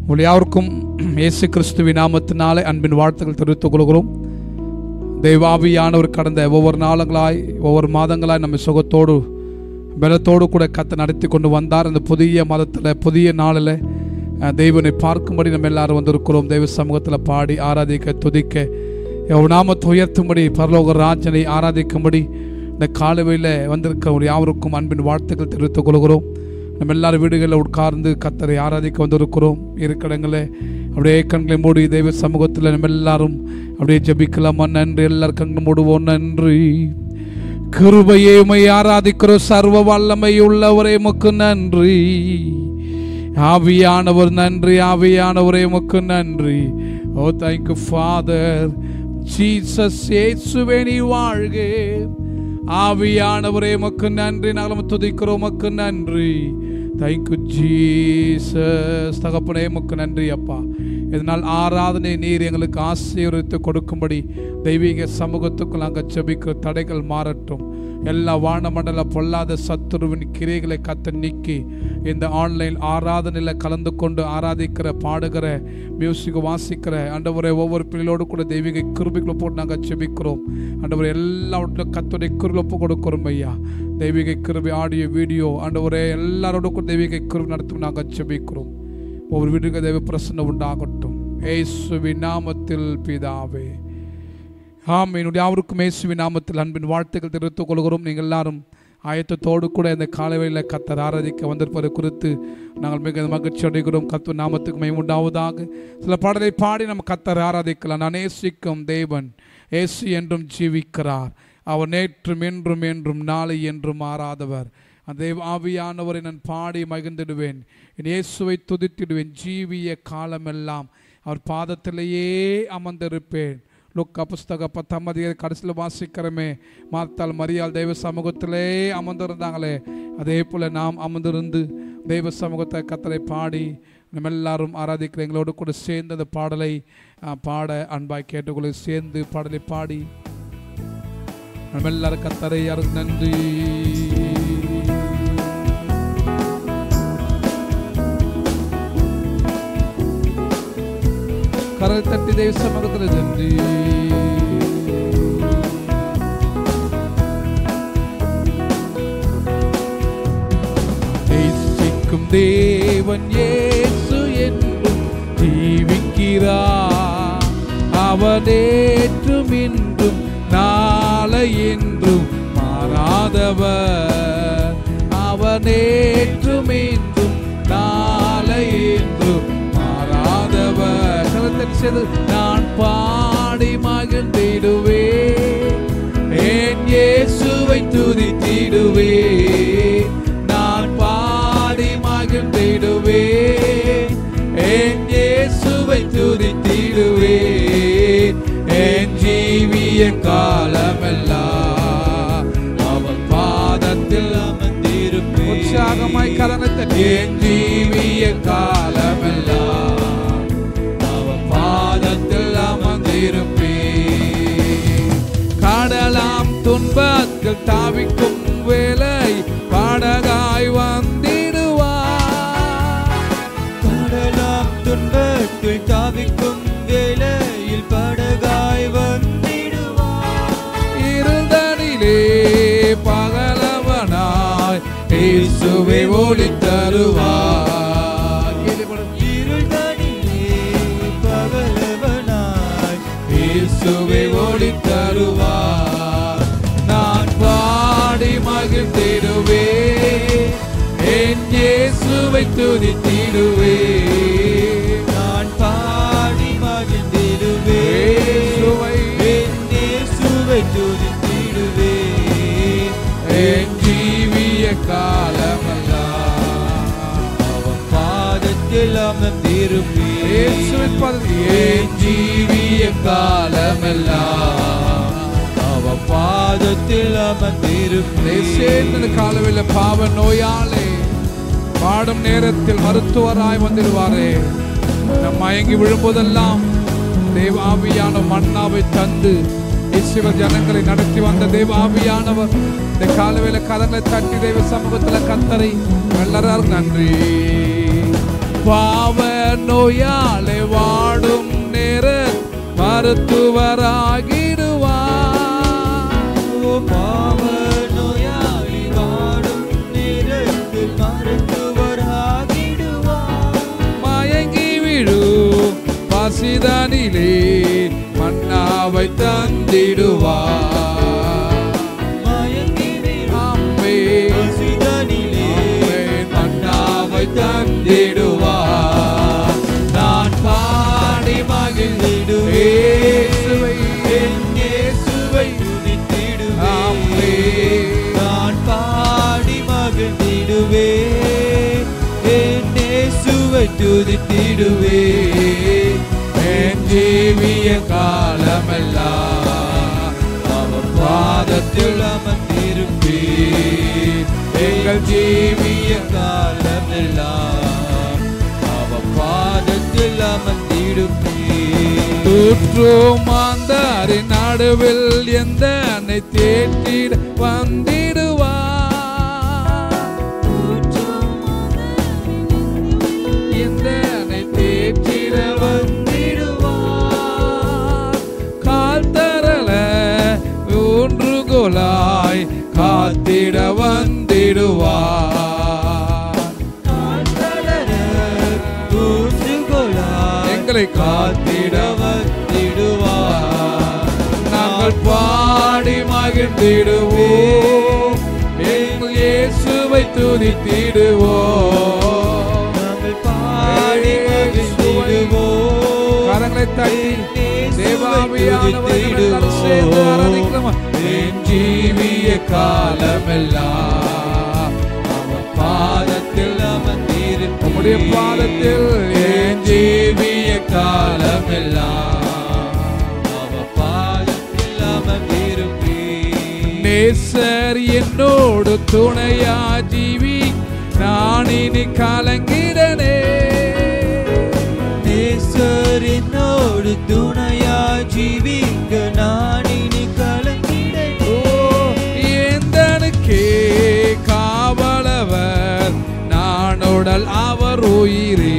உங்கள் யாருக்கும் இயேசு கிறிஸ்துவின் நாமத்தினாலே அன்பின் வாழ்த்துக்கள் தெரிவித்துக் கொள்கிறோம் தெய்வாவியானவர் கடந்த ஒவ்வொரு நாளுங்களாய் ஒவ்வொரு மாதங்களாய் நம்ம சுகத்தோடு பலத்தோடு கூட கத்தை நடத்தி கொண்டு வந்தார் இந்த புதிய மதத்தில் புதிய நாளில் அஹ், தெய்வனை பார்க்கும்படி நம்ம எல்லாரும் வந்திருக்கிறோம் தெய்வ சமூகத்தில் பாடி ஆராதிக்க துதிக்க எவ்வளவு நாமத்தை உயர்த்தும்படி பரலோக ராஜனை ஆராதிக்கும்படி இந்த காலவையில் வந்திருக்க ஒரு யாவருக்கும் அன்பின் வாழ்த்துக்கள் தெரிவித்துக் கொள்கிறோம் நம்ம எல்லாரும் வீடுகளில் உட்கார்ந்து கத்தரை ஆராதிக்க வந்திருக்கிறோம் இருக்கிறடங்களே அப்படியே கண்களை மூடி தெய்வ சமூகத்தில் நம்ம எல்லாரும் அப்படியே ஜெபிக்கலாமா நன்றி எல்லாரும் கண்கள் மூடுவோம் நன்றி கிருபையே உம்மை ஆராதிக்கிறோம் சர்வ வல்லமை உள்ளவரே உமக்கு நன்றி ஆவியானவர் நன்றி ஆவியானவரே உமக்கு நன்றி ஓ தேங்க்யூ ஃபாதர் ஜீசஸ் இயேசுவே நீ வாழ்க ஆவியானவரே உமக்கு நன்றி நாங்கள் துதிக்கிறோம் உமக்கு நன்றி தேங்க்யூ ஜீசஸ் தகப்பனே உமக்கு நன்றி அப்பா இதனால் ஆராதனை நீர் எங்களுக்கு ஆசீர்வதித்து கொடுக்கும்படி தெய்வீக சமூகத்துக்குள் நாங்கள் ஜெபிக்கிற தடைகள் மாறட்டும் எல்லா வானமண்டல பொல்லாத சத்துருவின் கிரைகளை கத்த நீக்கி இந்த ஆன்லைன் ஆராதனையில் கலந்து கொண்டு ஆராதிக்கிற பாடுகிற மியூசிக் வாசிக்கிற ஆண்டவரை ஒவ்வொரு பிள்ளைகளோடு கூட தெய்வீக கிருபிகளை போட்டு நாங்கள் ஜெபிக்கிறோம் ஆண்டவரை எல்லாவற்றிலும் கத்துடைய கிருபி கொடுக்கிறோம் ஐயா தெய்வீக கிருபி ஆடியோ வீடியோ ஆண்டவரே எல்லாரோடும் கூட தெய்வீக கிருபி நடத்தும் நாங்கள் ஜெபிக்கிறோம் ஒவ்வொரு வீட்டுக்கு தெய்வ பிரசன்னம் உண்டாகட்டும் ஏசுவின் நாமத்தில் பிதாவே ஆம் என்னுடைய யாவருக்கும் இயேசுவின் நாமத்தில் அன்பின் வாழ்த்துக்கள் தெரிவித்துக் கொள்கிறோம் நீங்கள் எல்லாரும் ஆயத்தத்தோடு கூட இந்த காலவேளையில் கத்தர் ஆராதிக்க வந்திருப்பது குறித்து நாங்கள் மிக மகிழ்ச்சி அடைகிறோம் கத்து நாமத்துக்கு மேம்புண்டாவதாக சில பாடலை பாடி நம்ம கத்தர் ஆராதிக்கலாம் நான் நேசிக்கும் தேவன் ஏசு என்றும் ஜீவிக்கிறார் அவர் நேற்றும் என்றும் என்றும் நாளை என்றும் மாறாதவர் அந்த ஆவியானவரை நான் பாடி மகிழ்ந்திடுவேன் என் இயேசுவை துதித்திடுவேன் ஜீவிய காலமெல்லாம் அவர் பாதத்திலேயே அமர்ந்திருப்பேன் லுக்கா புஸ்தக பத்தாம் அதிகாரி கடைசியில் வாசிக்கிறோமே மார்த்தால் மரியாள் தெய்வ சமூகத்திலே அமர்ந்திருந்தாங்களே அதே போல் நாம் அமர்ந்திருந்து தெய்வ சமூகத்தை கத்தரை பாடி நம்ம எல்லாரும் ஆராதிக்கிற எங்களோடு கூட சேர்ந்து அந்த பாடலை ஆ, பாட அன்பாய் கேட்டுக்கொள்ள சேர்ந்து பாடலை பாடி நம்ம எல்லாரும் கத்தரை யாருக்கு நன்றி கரல் தட்டி தெய்வ சமூகத்தில் நன்றி நேசிக்கும் தேவன் இயேசு என்றும் ஜீவிக்கிறார் அவர் நேற்றும் இன்றும் நாளை என்றும் மாறாதவர் அவர் நேற்றும் இன்றும் நாளை என்றும் மாறாதவர் கரத்தில் செய்து நான் பாடி மகிழ்ந்திடுவேன் என் இயேசுவை துதித்திடுவேன் நான் பாடி மகிழ்ந்திடுவேன் என் இயேசுவை துதித்திடுவேன் என் ஜீவிய காலமெல்லாம் அவர் பாதத்தில் அமர்ந்திருப்பேன் உற்சாகமாய் கலனத்தை என் ஜீவிய காலமெல்லாம் அவர் பாதத்தில் அமர்ந்திருப்பேன் கடலாம் துன்பத்தில் தாவிக்கும் வேலை பாடகாய் வந்திடுவார் கடலாம் துன்பத்தில் தாவிக்கும் வேளையில் படகாய் வந்திடுவார் இருந்தனிலே பகலவனாய் இயேசுவை ஒளி தருவார் இருள்தனிலே பகலவனாய் இயேசுவை ஒளி தருவார் நான் பாடி மகிழ்ந்திடுவே என் இயேசுவை துதித்திடுவே நான் பாடி மகிழ்ந்திடுவே இயேசுவை என் இயேசுவை துதித்திடுவே என் ஜீவிய காலமெல்லாம் அவன் பாதத்தில் அமர்ந்திருப்பே இயேசுவின் பாதத்தில் என் ஜீவிய காலமெல்லாம் அவ பாதத்தில் அமர்ந்திருப்பே சேர்ந்த காலவில் பாவ நோயாளே பாடும் நேரத்தில் மருத்துவராய் வந்திருவாரே நம் மயங்கி விழும்போதெல்லாம் தேவாவியான மன்னாவை தந்து இசுவ ஜனங்களை நடத்தி வந்த தேவாவியானவர் இந்த காலவேல கதங்களை தட்டி தெய்வ சமூகத்தில் கத்தரை எல்லாரும் நன்றி பாவ நோயாலே வாடும் நேர மருத்துவராகிடுவார் ஓ பாவ நோயாளி வாடும் நேரத்தில் மருத்துவராகிடுவார் மயங்கி விழும் பசிதனிலே மன்னாவை தந்திடுவார் மயங்கி அம்பே விசிதனிலே மன்னாவை தந்திடுவார் நான் பாடி மகிழ்ந்திடுவேன் இயேசுவை, என் இயேசுவை துதித்திடுவேன். ஆமே. நான் பாடி மகிழ்ந்திடுவேன். என் இயேசுவை துதித்திடுவேன். என் ஜீவிய காலமெல்லாம் அவர் பாதத்தில் அமர்ந்திருப்பேன். எங்கள் ஜீவிய காலமெல்லாம் அவர் பாதத்தில் அமர்ந்திருப்பேன். தூற்றும் மாந்தாரின் நடுவில் எந்த அன்னை தேற்றிட வந்திடுவார் எந்த அன்னை தேற்றிட வந்திடுவார் கால் தரல ஊன்றுகோலாய் காத்திட வந்திடுவார் காத்தலர தூற்றுகொளாய் எங்களை காத்திட வந்திடுவார். நாங்கள் பாடி மகிழ்ந்திடுவோம் எங்கள் இயேசுவை துதித்திடுவோம் நாங்கள் பாடி மகிழ்ந்திடுவோம். கரங்களை தட்டி இயேசுவை தேவாவியானவர்கள் எல்லாரும் சேர்ந்து ஆராதிக்கிறோமா? என் ஜீவிய காலமெல்லாம் அவர் பாதத்தில் அமர்ந்திருப்பேன். உம்முடைய பாதத்தில் என் ஜீவிய காலமெல்லாம் அவர் பாதத்தில் அமர்ந்திருப்பேன். நேசர் என்னோடு துணையா ஜீவி நான் இனி கலங்கிடனே நேசர் என்னோடு துணையா ஜீவிக்க நான் இனி கலங்கிடேன் ஓ எந்தனுக்கே காவலவர் நான் உடல் அவர் உயிரே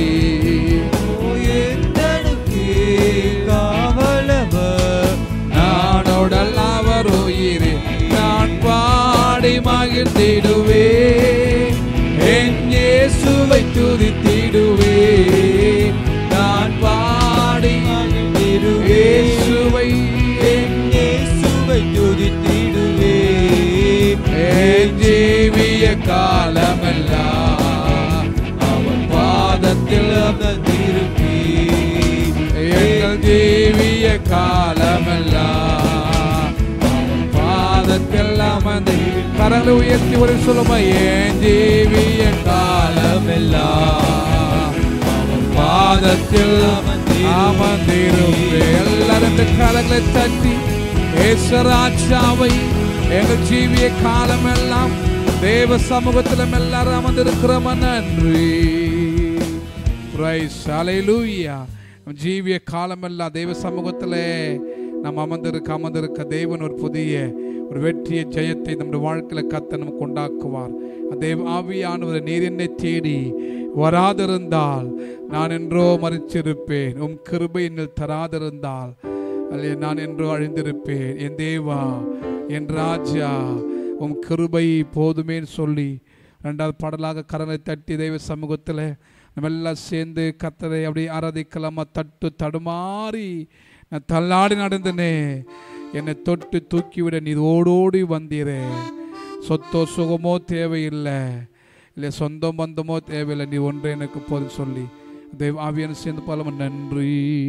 காவலவர் நான் உடல் அவர் உயிரே நான் பாடி மகிழ்ந்திடுவே என் இயேசுவை துதித்திடுவே நான் பாடி இயேசுவை என் இயேசுவை துதித்திடுவே என் ஜீவிய காலமெல்லாம் அவன் பாதத்தில் அமர்ந்திருப்பேன் எங்கள் ஜீவிய காலமெல்லாம் அவன் பாதத்தில் அமர்ந்து கரங்களை உயர்த்தி ஒரு சொல்லுமா என் ஜீவிய காலமெல்லாம் அவன் பாதத்தில் அமர்ந்திருப்பே எல்லாரும் இந்த கரங்களை தட்டி ஏசராஜாவை எங்கள் ஜீவிய காலமெல்லாம் தேவ சமூகத்திலும் எல்லாரும் அமர்ந்திருக்கிறோம் நன்றி பிரைஸ் ஹalleluya நம் ஜீவிய காலமெல்லாம் தெய்வ சமூகத்திலே நாம் அமர்ந்திருக்க அமர்ந்திருக்க தேவன் ஒரு புதிய ஒரு வெற்றிய ஜெயத்தை நம்முடைய வாழ்க்கையில் கத்த நமக்கு உண்டாக்குவார் தேவ ஆவியானவர் நீர் என்னை தேடி வராதிருந்தால் நான் என்றோ மறிச்சிருப்பேன் உம் கிருபை என்னில் தராதிருந்தால் அல்ல நான் என்றோ அழிந்திருப்பேன் என் தேவா என் ராஜா உம் கிருபை போதுமேன்னு சொல்லி ரெண்டாவது பாடலாக கரலை தட்டி தெய்வ சமூகத்தில் நம்ம எல்லாம் சேர்ந்து கத்தரை அப்படி ஆராதிக்கலாமா தட்டு தடுமாறி நான் தள்ளாடி நடந்தனே என்னை தொட்டு தூக்கிவிட நீ ஓடோடி வந்தீரே சொத்தோ சுகமோ தேவையில்லை இல்லை சொந்தம் பந்தமோ தேவையில்லை நீ ஒன்றே எனக்கு போதும் சொல்லி தெய்வ ஆவியான சேர்ந்து பாலம் நன்றி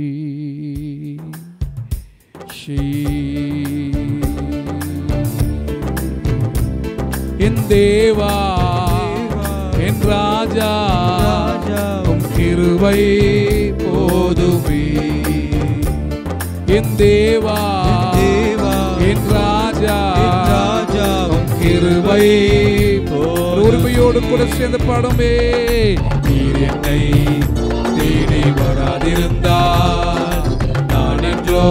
என் தேவா என் ராஜா உம் கிருபை போதுமே என் தேவா தேவா, என் ராஜா என் ராஜா, உம் கிருபை போதுமே. உரிமையோடு கூட சேர்ந்து பாடுமே நீர் என்னை தேடி வராதிருந்தால் நான் என்றோ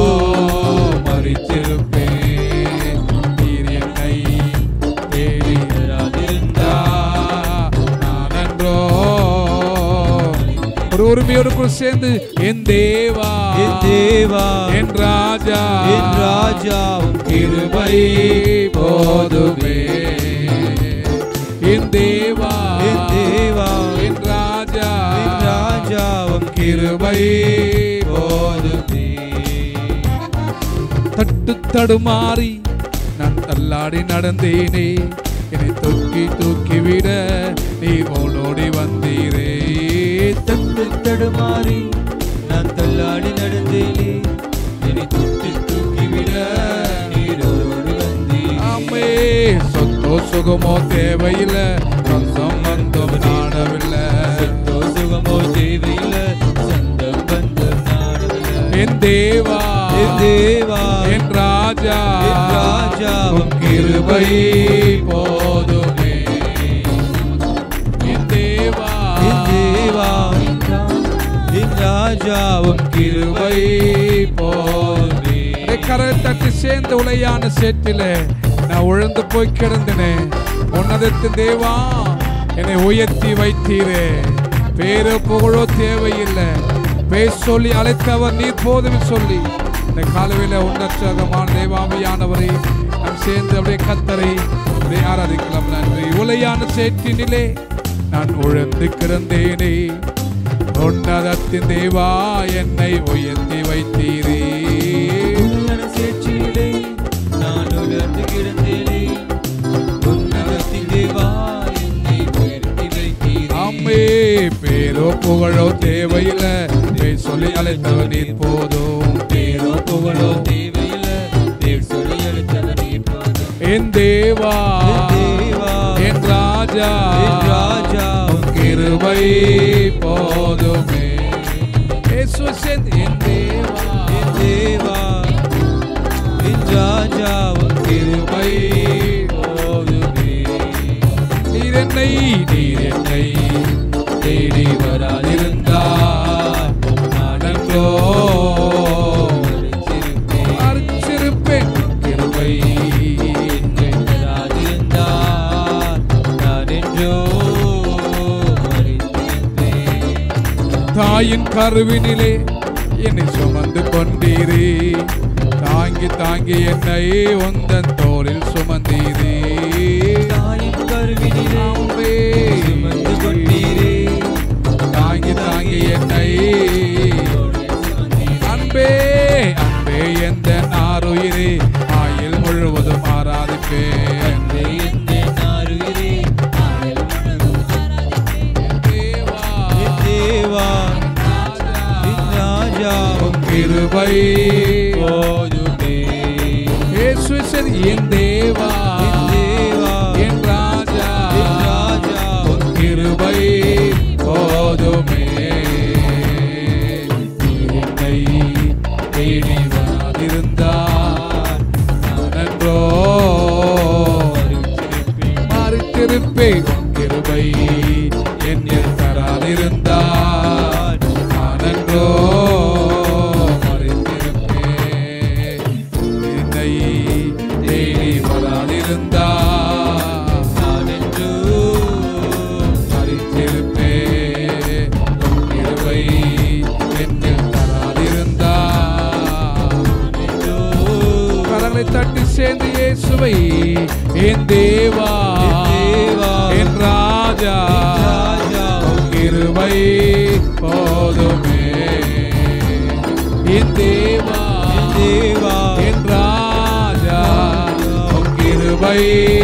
மறித்திருப்பேன் நீர் என்னை தேடி வராதிருந்தால் நான் என்றோ ஒரு உரிமையோடு கூட சேர்ந்து என் தேவா என் தேவா என் ராஜா என் ராஜா உம் கிருபை போதுமே என் தேவா என் தேவா என் ராஜா என் ராஜா உம் கிருபை போதுமே தட்டு தடுமாறி நான் தள்ளாடி நடந்தேனே என்னை தூக்கி தூக்கி விட நீ ஓடோடி வந்தீரே தட்டு தடுமாறி நான் தள்ளாடி நடந்தேனே என்னை தொட்டு தூக்கி விட நீரோடு வந்தீர் ஆமே சொத்தோ சுகமோ தேவையில்லை சொந்தம் வந்தோம் நாடவில்லை சொத்தோ சுகமோ தேவையில்லை சொந்தம் பந்தம் நாடவில்லை என் தேவா என் தேவா என் ராஜா என் ராஜா உம் கிருபை போதுமே என் தேவா என் தேவா என் ராஜா உம் கிருபை போதுமே கரை தட்டி சேர்ந்த உளையான சேற்றிலே நான் உழந்து போய் கிடந்தனே உன்னதத்தின் தேவா என்னை உயர்த்தி வைத்தீரே பேரோ புகழோ தேவையில்லை பேர் சொல்லி அழைத்தவர் நீர் போதும் சொல்லி இந்த காலவில உன்னச்சகமான தேவாமியானவரை நாம் சேர்ந்து அப்படியே கத்தரை அப்படியே ஆராதிக்கலாம் நன்றி உலையான சேற்றினிலே நான் உழந்து கிடந்தேனே உன்னதத்தின் தேவா என்னை உயர்த்தி வைத்தீரே உன்னத சேற்றிலே நான் உயர்ந்து கிடந்தேனே உன்னதத்தின் தேவா என்னை உயர்த்தி வைத்தீரே அம்மே பேரோ புகழோ தேவையில்லை பேர் சொல்லி அழைத்தவர் நீர் போதும் பேரோ புகழோ தேவையில்லை தேவ் சொல்லி அழைத்தவர் நீ போதும் என் தேவா என் தேவா, என் ராஜா என் ராஜா, உம் கிருபை போதுமே இயேசுவை சேர்ந்து என் தேவா என் தேவா என் ராஜா உன் கிருபை போதுமே நீர் என்னை நீர் என்னை தேடி வராதிருந்தார் நானோ மறைச்சிருப்பேன். மறைச்சிருப்பேன் கிருபை என்னை தராதிருந்தால் நான் என்றோ மறைந்திருப்பேன். தாயின் கருவினிலே என்னை சுமந்து கொண்டீரே தாங்கி தாங்கி என்னை உந்தன் தோளில் சுமந்தீரே தாயின் கருவினிலே அம்பே. சுமந்து கொண்டீரே. தாங்கி தாங்கி என்னை அன்பே அன்பே எந்த நாருயிரே ஆயில் முழுவதும் ஆராதிப்பேன் அன்பே என்னை நாருயிரே. ஆயுள் முழுவதும் தேவா என் தேவா என் ராஜா உம் கிருபை போதுமே இயேசுவே சரி, என் தேவா என் தேவா என் ராஜா என் ராஜா உன் கிருபை போதுமே நீர் என்னை தேடி வராதிருந்தார் நான் என்றோ மறித்திருப்பேன் உன் கிருபை என்னில் தராதிருந்தார் நான் என்றோ மறித்திருப்பேன் என்னை தேடி வராதிருந்தார் நான் என்றோ மறித்திருப்பேன் உன் கிருபை என்னில் தராதிருந்தார் என்றோ கரங்களை தட்டி சேர்ந்து இயேசுவை என் தேவா என் தேவா, என் ராஜா என் ராஜா, உம் கிருபை போதுமே என் தேவா என் தேவா, என் ராஜா உம் கிருபை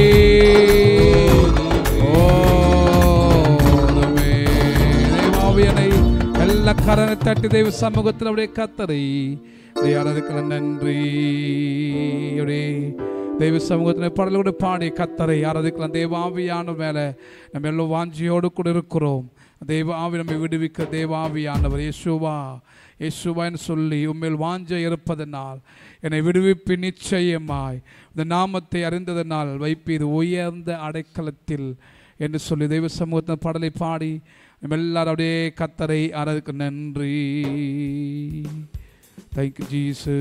போதுமே தேவாவியனை எல்லா கரனை தட்டி தெய்வ சமூகத்தில் அப்படியே கத்தரை யாராவது நன்றி அப்படியே தெய்வ சமூகத்தில் பாடலோடு பாடி கத்தரை ஆராதிக்கலாம் தேவாவியான மேலே நம்ம எல்லாம் வாஞ்சியோடு கூட இருக்கிறோம் தேவாவி நம்மை விடுவிக்க தேவாவியானவர் இயேசுவா இயேசுவான்னு சொல்லி உண்மையில் வாஞ்ச இருப்பதனால் என்னை விடுவிப்பு நிச்சயமாய் இந்த நாமத்தை அறிந்ததனால் வைப்பீர் உயர்ந்த அடைக்கலத்தில் என்று சொல்லி தெய்வ சமூகத்தின் பாடலை பாடி நம்ம எல்லாரும் அப்படியே கத்தரை ஆராதிக்க நன்றி தேங்க்யூ ஜீசு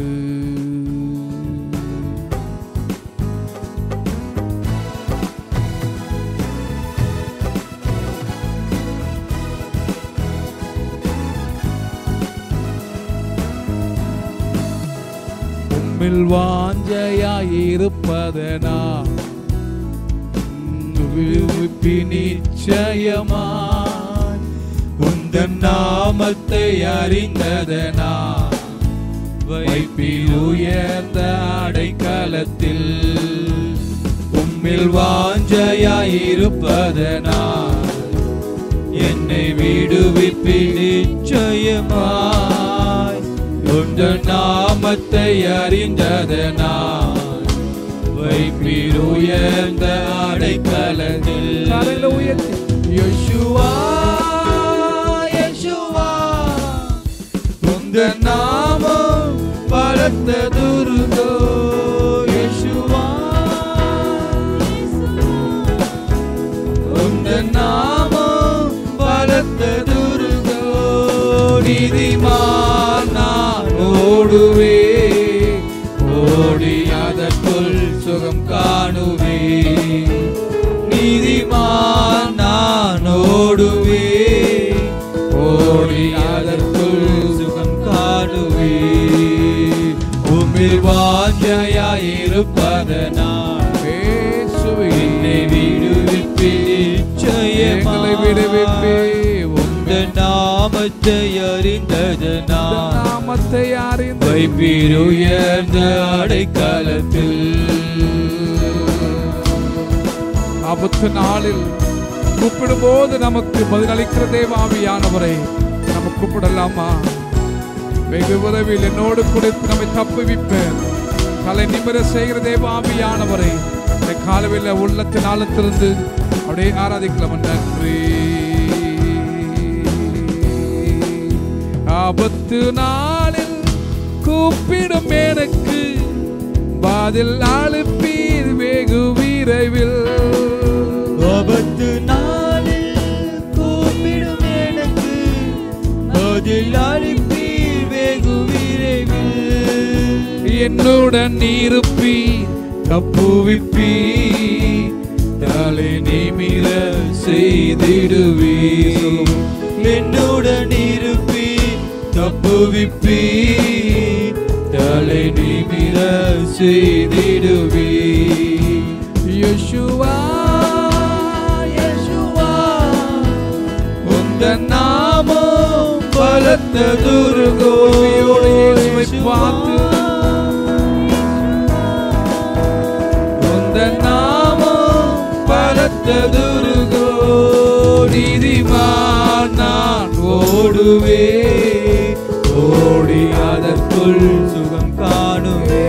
உம்மில் வாஞ்சையாயிருப்பதனா விருப்பி நிச்சயமாய் உந்தன் நாமத்தை அறிந்ததனா வைப்பில் உயர்ந்த அடைக்கலத்தில் உம்மில் வாஞ்சையாயிருப்பதனா என்னை விடுவிப்பி நிச்சயமாய் உந்தன் நாமத்தை அறிந்ததனா வைப்பில் உயர்ந்த அடைக்கலத்தில் கரங்களை உயர்த்தி யெஷுவா யெஷுவா உந்த நாமம் பலத்த துருகோ யெஷுவா உந்த நாமம் பலத்த துருகோ நீதிமான் நான் ஓடுவே ஓடி அதற்குள் சுகம் காணுவே நீதிமான் நான் ஓடுவே ஓடி அதற்குள் சுகம் காணுவே உம்மில் வாஞ்சையாயிருப்பதனால் இயேசுவே என்னை விடுவிப்பே எங்களை விடுவிப்பே உந்த நாமத்தை அறிந்ததனால் நாமத்தை அறிந்து வைப்பீர் உயர்ந்த அடைக்கலத்தில் ஆபத்து நாளில் கூப்பிடும்போது நமக்கு பதிலளிக்கிற தேவாவியானவரை நம்ம கூப்பிடலாமா வெகு உதவியில் என்னோடு கொடுத்து நம்மை தப்புவிப்பேன் தலை நிமிர செய்கிற தேவாவியானவரை இந்த காலவில் உள்ளத்தின் ஆழத்திலிருந்து அப்படியே ஆராதிக்கலாம் நன்றி ஆபத்து நாளில் கூப்பிடும் எனக்கு பதில் அழுப்பீர் வெகு விரைவில் ஆபத்து நாளில் கூப்பிடும் எனக்கு பதில் அளிப்பீர் வெகு விரைவில் என்னுடன் இருப்பீர் தப்புவிப்பீ தலை நிமிர செய்திடுவே என்னுடன் இருப்பீ தப்புவிப்பீ தலை நிமிர செய்திடுவே யெஷுவா யெஷுவா உந்த நாமம் பலத்த துருகோ உண்மையோடு இயேசுவை பார்த்து உந்த நாமம் பலத்த துருகோ நீதிமான் நான் ஓடுவே ஓடி அதற்குள் சுகம் காணுவே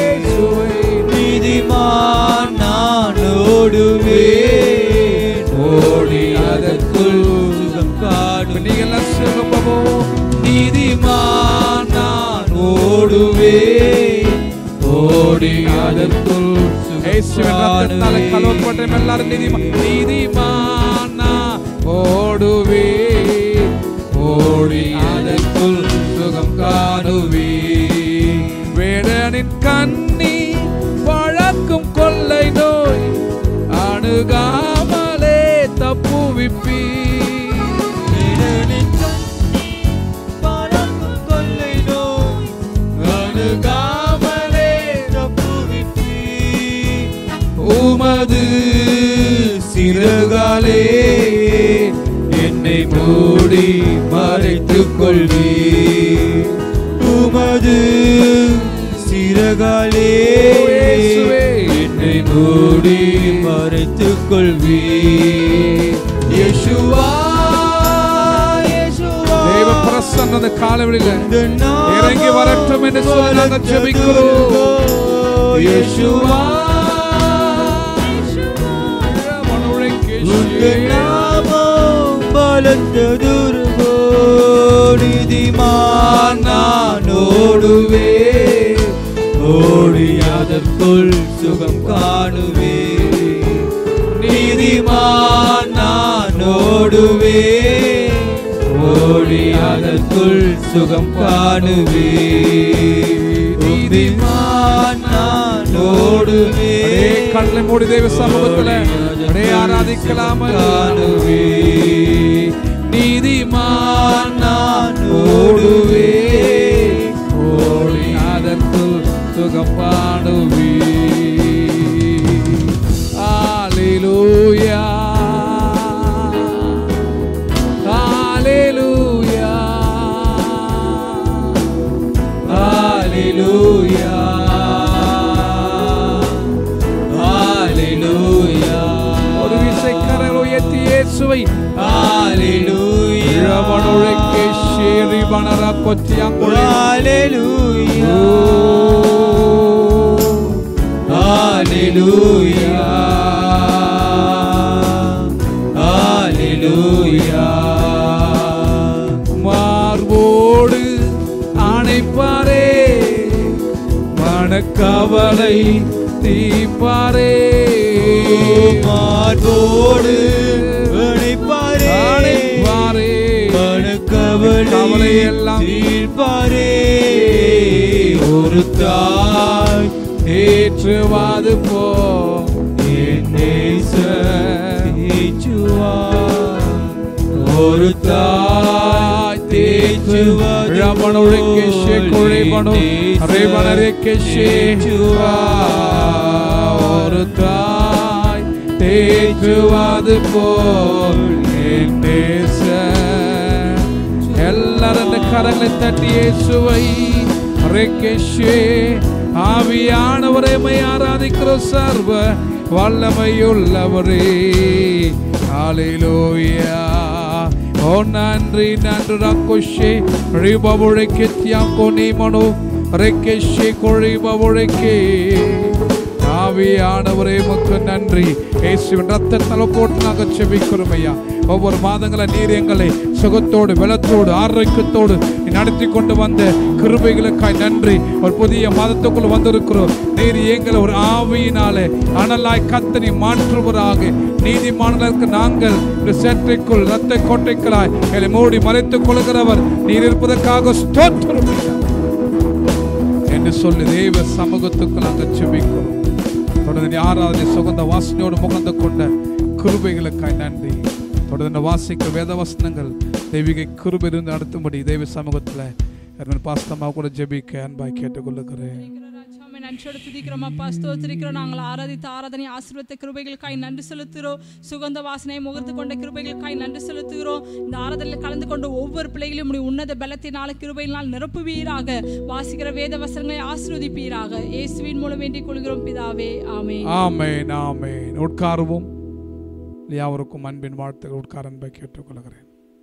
நீதிமான் நான் ஓடுவே ஓடி அதற்குள் சுகம் காணும் நீங்க எல்லாம் சொல்லும்போ நீதிமான் நான் ஓடுவே ஓடி அதற்குள் இயேசுவின் ரத்தத்தாலே கழுவப்பட்ட எல்லாரும் நீதிமா நீதிமானா ஓடுவே ஓடி அதற்குள் சுகம் காணுவே வேடனின் கண்ணி பழக்கும் கொள்ளை நோய் அணுகாமலே தப்புவிப்பீ இடனின் கண்ணி பறக்கும் கொள்ளை நோய் அணுகாமலே தப்புவிப்பீ. உமது சிறகாலே என்னை மூடி மறைத்துக் கொள்வி உமது சிறகாலே இயேசுவே. என்னை மூடி மறைத்துக் கொள்வி யேசுவா யேசுவா தேவ பிரசன்ன காலவெளியில இறங்கி வரட்டும் என்று சொல்லி நாங்கள் ஜெபிக்கிறோம் யேசுவா உங்கள் நாமம் பலத்த துருகோடிதிமான் நான் ஓடுவே ஓடி அதற்குள் சுகம் காணுவே நீதிமான் நான் ஓடுவே ஓடி அதற்குள் சுகம் காணுவே நீதிமான் நான் ஓடுவே கண்ணை மூடி தேவ சமூகத்துல அப்படியே ஆராதிக்கலாம காணுவே நீதிமான் நான் ஓடுவே ஓடி அதற்குள் சுகம் ரிபனரா கொச்சியாங்குழி Hallelujah. Hallelujah. Hallelujah. மார்போடு அணைப்பாரே மனக்கவலை தீப்பாரே மார்போடு அணைப்பாரே அணைப்பாரே மனக்கவலை கவலை எல்லாம் தீர்ப்பாரே ஒரு தாய் ஏற்றுவாது போ என் நேசர் தேற்றுவார். ஒரு தாய் தேற்றுவார் ரமணுழைக்கு கொழைபணு ரேவணரைக்கு ஒரு தாய் தேற்றுவாது போல் என் நேசர். எல்லாரும் இந்த கரங்களை தட்டி இயேசுவை ரெக்கேஷே ஆவியானவரை மை ஆராதிக்கிறோம் சர்வ வல்லமையுள்ளவரே ஹalleluya ஓ நன்றி நன்று ரக்கோஷே ரிபவுழைக்கு தியாங்கோ நீமனு ரெக்கேஷே கொழிபவுழைக்கே ஆவியானவரே உமக்கு நன்றி இயேசுவின் ரத்தத்தால் போட்டு நாங்கள் செபிக்கிறோம் ஐயா ஒவ்வொரு மாதங்கள நீர் எங்களை சுகத்தோடு வெளத்தோடு ஆரோக்கியத்தோடு நீ நடத்தி கொண்டு வந்த கிருபைகளுக்காய் நன்றி ஒரு புதிய மாதத்துக்குள்ள வந்திருக்கிறோம் நீர் எங்களை ஒரு ஆவியினாலே அனலாய் கத்தனை மாற்றுவராக நீதிமானதற்கு நாங்கள் இந்த சேற்றைக்குள் ரத்த கோட்டைகளாய் எங்களை மூடி மறைத்துக் கொள்கிறவர் நீர் இருப்பதற்காக ஸ்தோத்திரம் ஐயா. என்று சொல்லி தெய்வ சமூகத்துக்கு நாங்கள் செபிக்கிறோம் தொடர்ந்து ஆராதனை சுகந்த வாசனையோடு முகந்து கொண்ட கிருபைகளுக்காய் நன்றி தொடர்ந்து வாசிக்க வேத வசனங்கள் தெய்வீக கிருபை இருந்து நடத்தும்படி தெய்வ சமூகத்தில் பாஸ்தமாக கூட ஜெபிக்க அன்பாய் கேட்டுக்கொள்ளுகிறேன் ராஜாவை நன்றியோடு துதிக்கிறோம் அப்பா ஸ்தோத்திரிக்கிறோம் நாங்கள் ஆராதித்த ஆராதனை ஆசீர்வத்த கிருபைகளுக்காய் நன்றி செலுத்துகிறோம் சுகந்த வாசனை முகர்த்து கொண்ட கிருபைகளுக்காய் நன்றி செலுத்துகிறோம் இந்த ஆராதனையில் கலந்து கொண்ட ஒவ்வொரு பிள்ளைகளையும் உடைய உன்னத பலத்தினால கிருபையினால் நிரப்புவீராக வாசிக்கிற வேத வசனங்களை ஆசீர்வதிப்பீராக இயேசுவின் மூலம் வேண்டிக் கொள்கிறோம் பிதாவே ஆமே ஆமேன் ஆமேன் உட்காருவோம் யாவருக்கும் அன்பின் வாழ்த்துக்கள் உட்கார அன்பை கேட்டுக்கொள்கிறேன்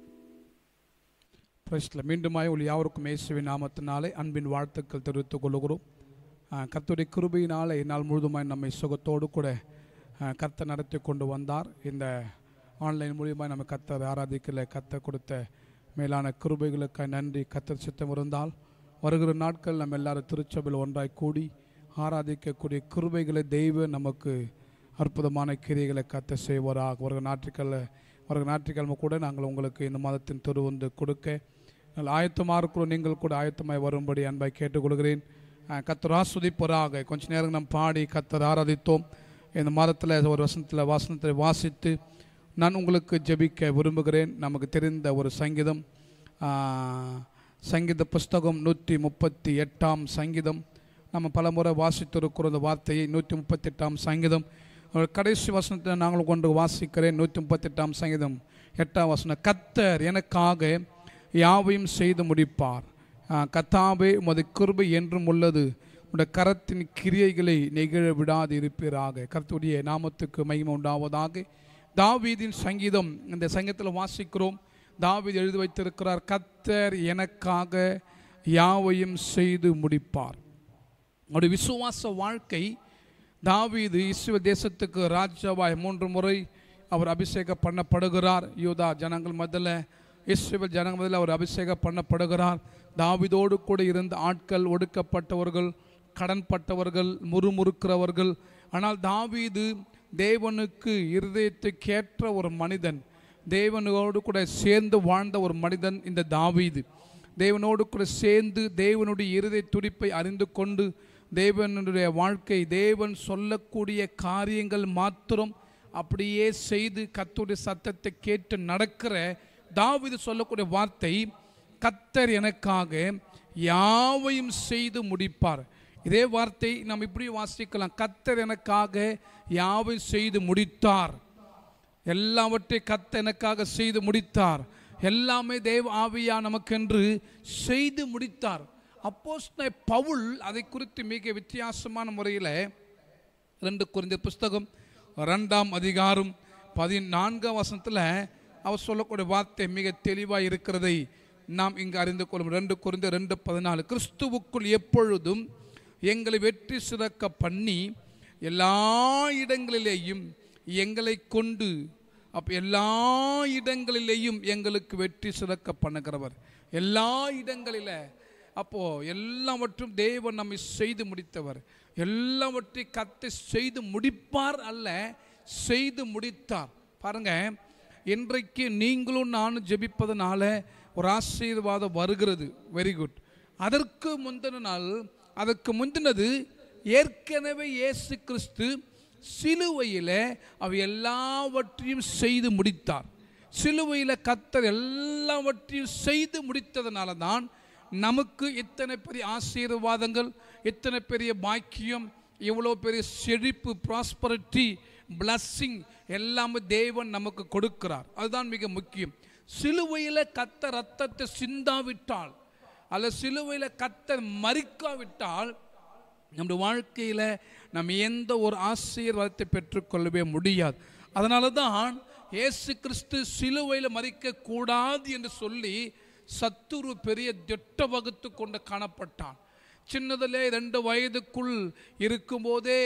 பிரஸ்ல மீண்டுமாய் உள்ள யாவருக்கும் இயேசுவின் நாமத்தினாலே அன்பின் வாழ்த்துக்கள் தெரிவித்துக் கொள்கிறோம் கர்த்தருடைய கிருபையினாலே நாள் முழுதுமாய் நம்மை சுகத்தோடு கூட ஆஹ், கர்த்தர் நடத்தி கொண்டு வந்தார் இந்த ஆன்லைன் மூலியமாக நம்ம கர்த்தர் ஆராதிக்கல கர்த்தர் கொடுத்த மேலான கிருபைகளுக்கு நன்றி கர்த்தர் சித்தம் இருந்தால் வருகிற நாட்கள் நம்ம எல்லாரும் திருச்சபையில் ஒன்றாய் கூடி ஆராதிக்கக்கூடிய கிருபைகளை தெய்வ நமக்கு அற்புதமான கிரியைகளை கத்த செய்வாராக வருகிற நாட்களில் வருகிற ஞாயிற்றுக்கிழமை கூட நாங்கள் உங்களுக்கு இந்த மாதத்தின் திரு வந்து கொடுக்க நாங்கள் ஆயத்தமாக இருக்கிறோம் நீங்கள் கூட ஆயத்தமாய் வரும்படி அன்பாய் கேட்டுக்கொள்கிறேன் அஹ் கர்த்தர் ஆஸ்வதிப்பராக கொஞ்ச நேரம் நாம் பாடி கர்த்தர் ஆராதித்தோம் இந்த மாதத்தில் ஒரு வசனத்தில் வாசனத்தில் வாசித்து நான் உங்களுக்கு ஜெபிக்க விரும்புகிறேன் நமக்கு தெரிந்த ஒரு சங்கீதம் ஆஹ், சங்கீத புஸ்தகம் நூற்றி முப்பத்தி எட்டாம் சங்கீதம் நம்ம பலமுறை வாசித்திருக்கிற இந்த வார்த்தையை நூற்றி முப்பத்தெட்டாம் சங்கீதம் ஒரு கடைசி வசனத்தை நாங்கள் கொண்டு வாசிக்கிறேன் நூற்றி முப்பத்தெட்டாம் சங்கீதம் எட்டாம் வசனம் கத்தர் எனக்காக யாவையும் செய்து முடிப்பார் ஆஹ், கத்தாவே உமது கிருபை என்றும் உள்ளது உடைய கரத்தின் கிரியைகளை நெகிழ விடாது இருப்பீராக கர்த்தருடைய நாமத்துக்கு மகிமை உண்டாவதாக தாவீதின் சங்கீதம் இந்த சங்கீதத்தில் வாசிக்கிறோம் தாவீது எழுதி வைத்திருக்கிறார் கத்தர் எனக்காக யாவையும் செய்து முடிப்பார் அவருடைய விசுவாச வாழ்க்கை தாவீது இஸ்ரவேல் தேசத்துக்கு ராஜாவாய் மூன்று முறை அவர் அபிஷேகம் பண்ணப்படுகிறார் யூதா ஜனங்கள் முதல்ல இஸ்ரவேல் ஜனங்கள் முதல்ல அவர் அபிஷேகம் பண்ணப்படுகிறார் தாவீதோடு கூட இருந்த ஆட்கள் ஒடுக்கப்பட்டவர்கள் கடன்பட்டவர்கள் முறுமுறுக்கிறவர்கள் ஆனால் தாவீது தேவனுக்கு இருதயத்துக்கேற்ற ஒரு மனிதன் தேவனோடு கூட சேர்ந்து வாழ்ந்த ஒரு மனிதன் இந்த தாவீது தேவனோடு கூட சேர்ந்து தேவனுடைய இருதய துடிப்பை அறிந்து கொண்டு தேவனுடைய வாழ்க்கை தேவன் சொல்லக்கூடிய காரியங்கள் மாத்திரம் அப்படியே செய்து கர்த்தருடைய சத்தத்தை கேட்டு நடக்கிற தாவீது சொல்லக்கூடிய வார்த்தை கத்தர் எனக்காக யாவையும் செய்து முடிப்பார் இதே வார்த்தை நாம் இப்படி வாசிக்கலாம் கத்தர் எனக்காக யாவையும் செய்து முடித்தார் எல்லாவற்றை கத்த எனக்காக செய்து முடித்தார் எல்லாமே தேவ ஆவியா நமக்கென்று செய்து முடித்தார் அப்போஸ் பவுல் அதை குறித்து மிக வித்தியாசமான முறையில் ரெண்டு குறைந்த புஸ்தகம் ரெண்டாம் அதிகாரம் பதினான்காம் வசனத்தில் அவர் சொல்லக்கூடிய வார்த்தை மிக தெளிவாக இருக்கிறதை நாம் இங்கு அறிந்து கொள்ளும் ரெண்டு குறைந்த ரெண்டு பதினாலு கிறிஸ்துவுக்குள் எப்பொழுதும் எங்களை வெற்றி சிறக்க பண்ணி எல்லா இடங்களிலேயும் எங்களை கொண்டு அப்ப எல்லா இடங்களிலேயும் எங்களுக்கு வெற்றி சிறக்க பண்ணுகிறவர் எல்லா இடங்களில அப்போ எல்லாவற்றும் தேவன் நம்மை செய்து முடித்தவர் எல்லாவற்றை கத்தை செய்து முடிப்பார் அல்ல செய்து முடித்தார் பாருங்க இன்றைக்கு நீங்களும் நானும் ஜெபிப்பதனால ஒரு ஆசீர்வாதம் வருகிறது வெரி குட் அதற்கு முந்தின நாள் அதற்கு முந்தினது ஏற்கனவே இயேசு கிறிஸ்து சிலுவையில் அவை எல்லாவற்றையும் செய்து முடித்தார் சிலுவையில் கத்தர் எல்லாவற்றையும் செய்து முடித்ததுனால தான் நமக்கு இத்தனை பெரிய ஆசீர்வாதங்கள் இத்தனை பெரிய பாக்கியம் இவ்வளோ பெரிய செழிப்பு ப்ராஸ்பரிட்டி blessing எல்லாமே தேவன் நமக்கு கொடுக்கிறார் அதுதான் மிக முக்கியம் சிலுவையில் கத்த ரத்தத்தை சிந்தாவிட்டால் அல்ல சிலுவையில் கத்தர் மறிக்காவிட்டால் நம்முடைய வாழ்க்கையில் நம்ம எந்த ஒரு ஆசீர்வாதத்தை பெற்றுக்கொள்ளவே முடியாது அதனால தான் இயேசு கிறிஸ்து சிலுவையில் மறிக்க கூடாது என்று சொல்லி சத்துரு பெரிய திட்ட வகுத்து கொண்டு காணப்பட்டான் சின்னதிலே ரெண்டு வயதுக்குள் இருக்கும்போதே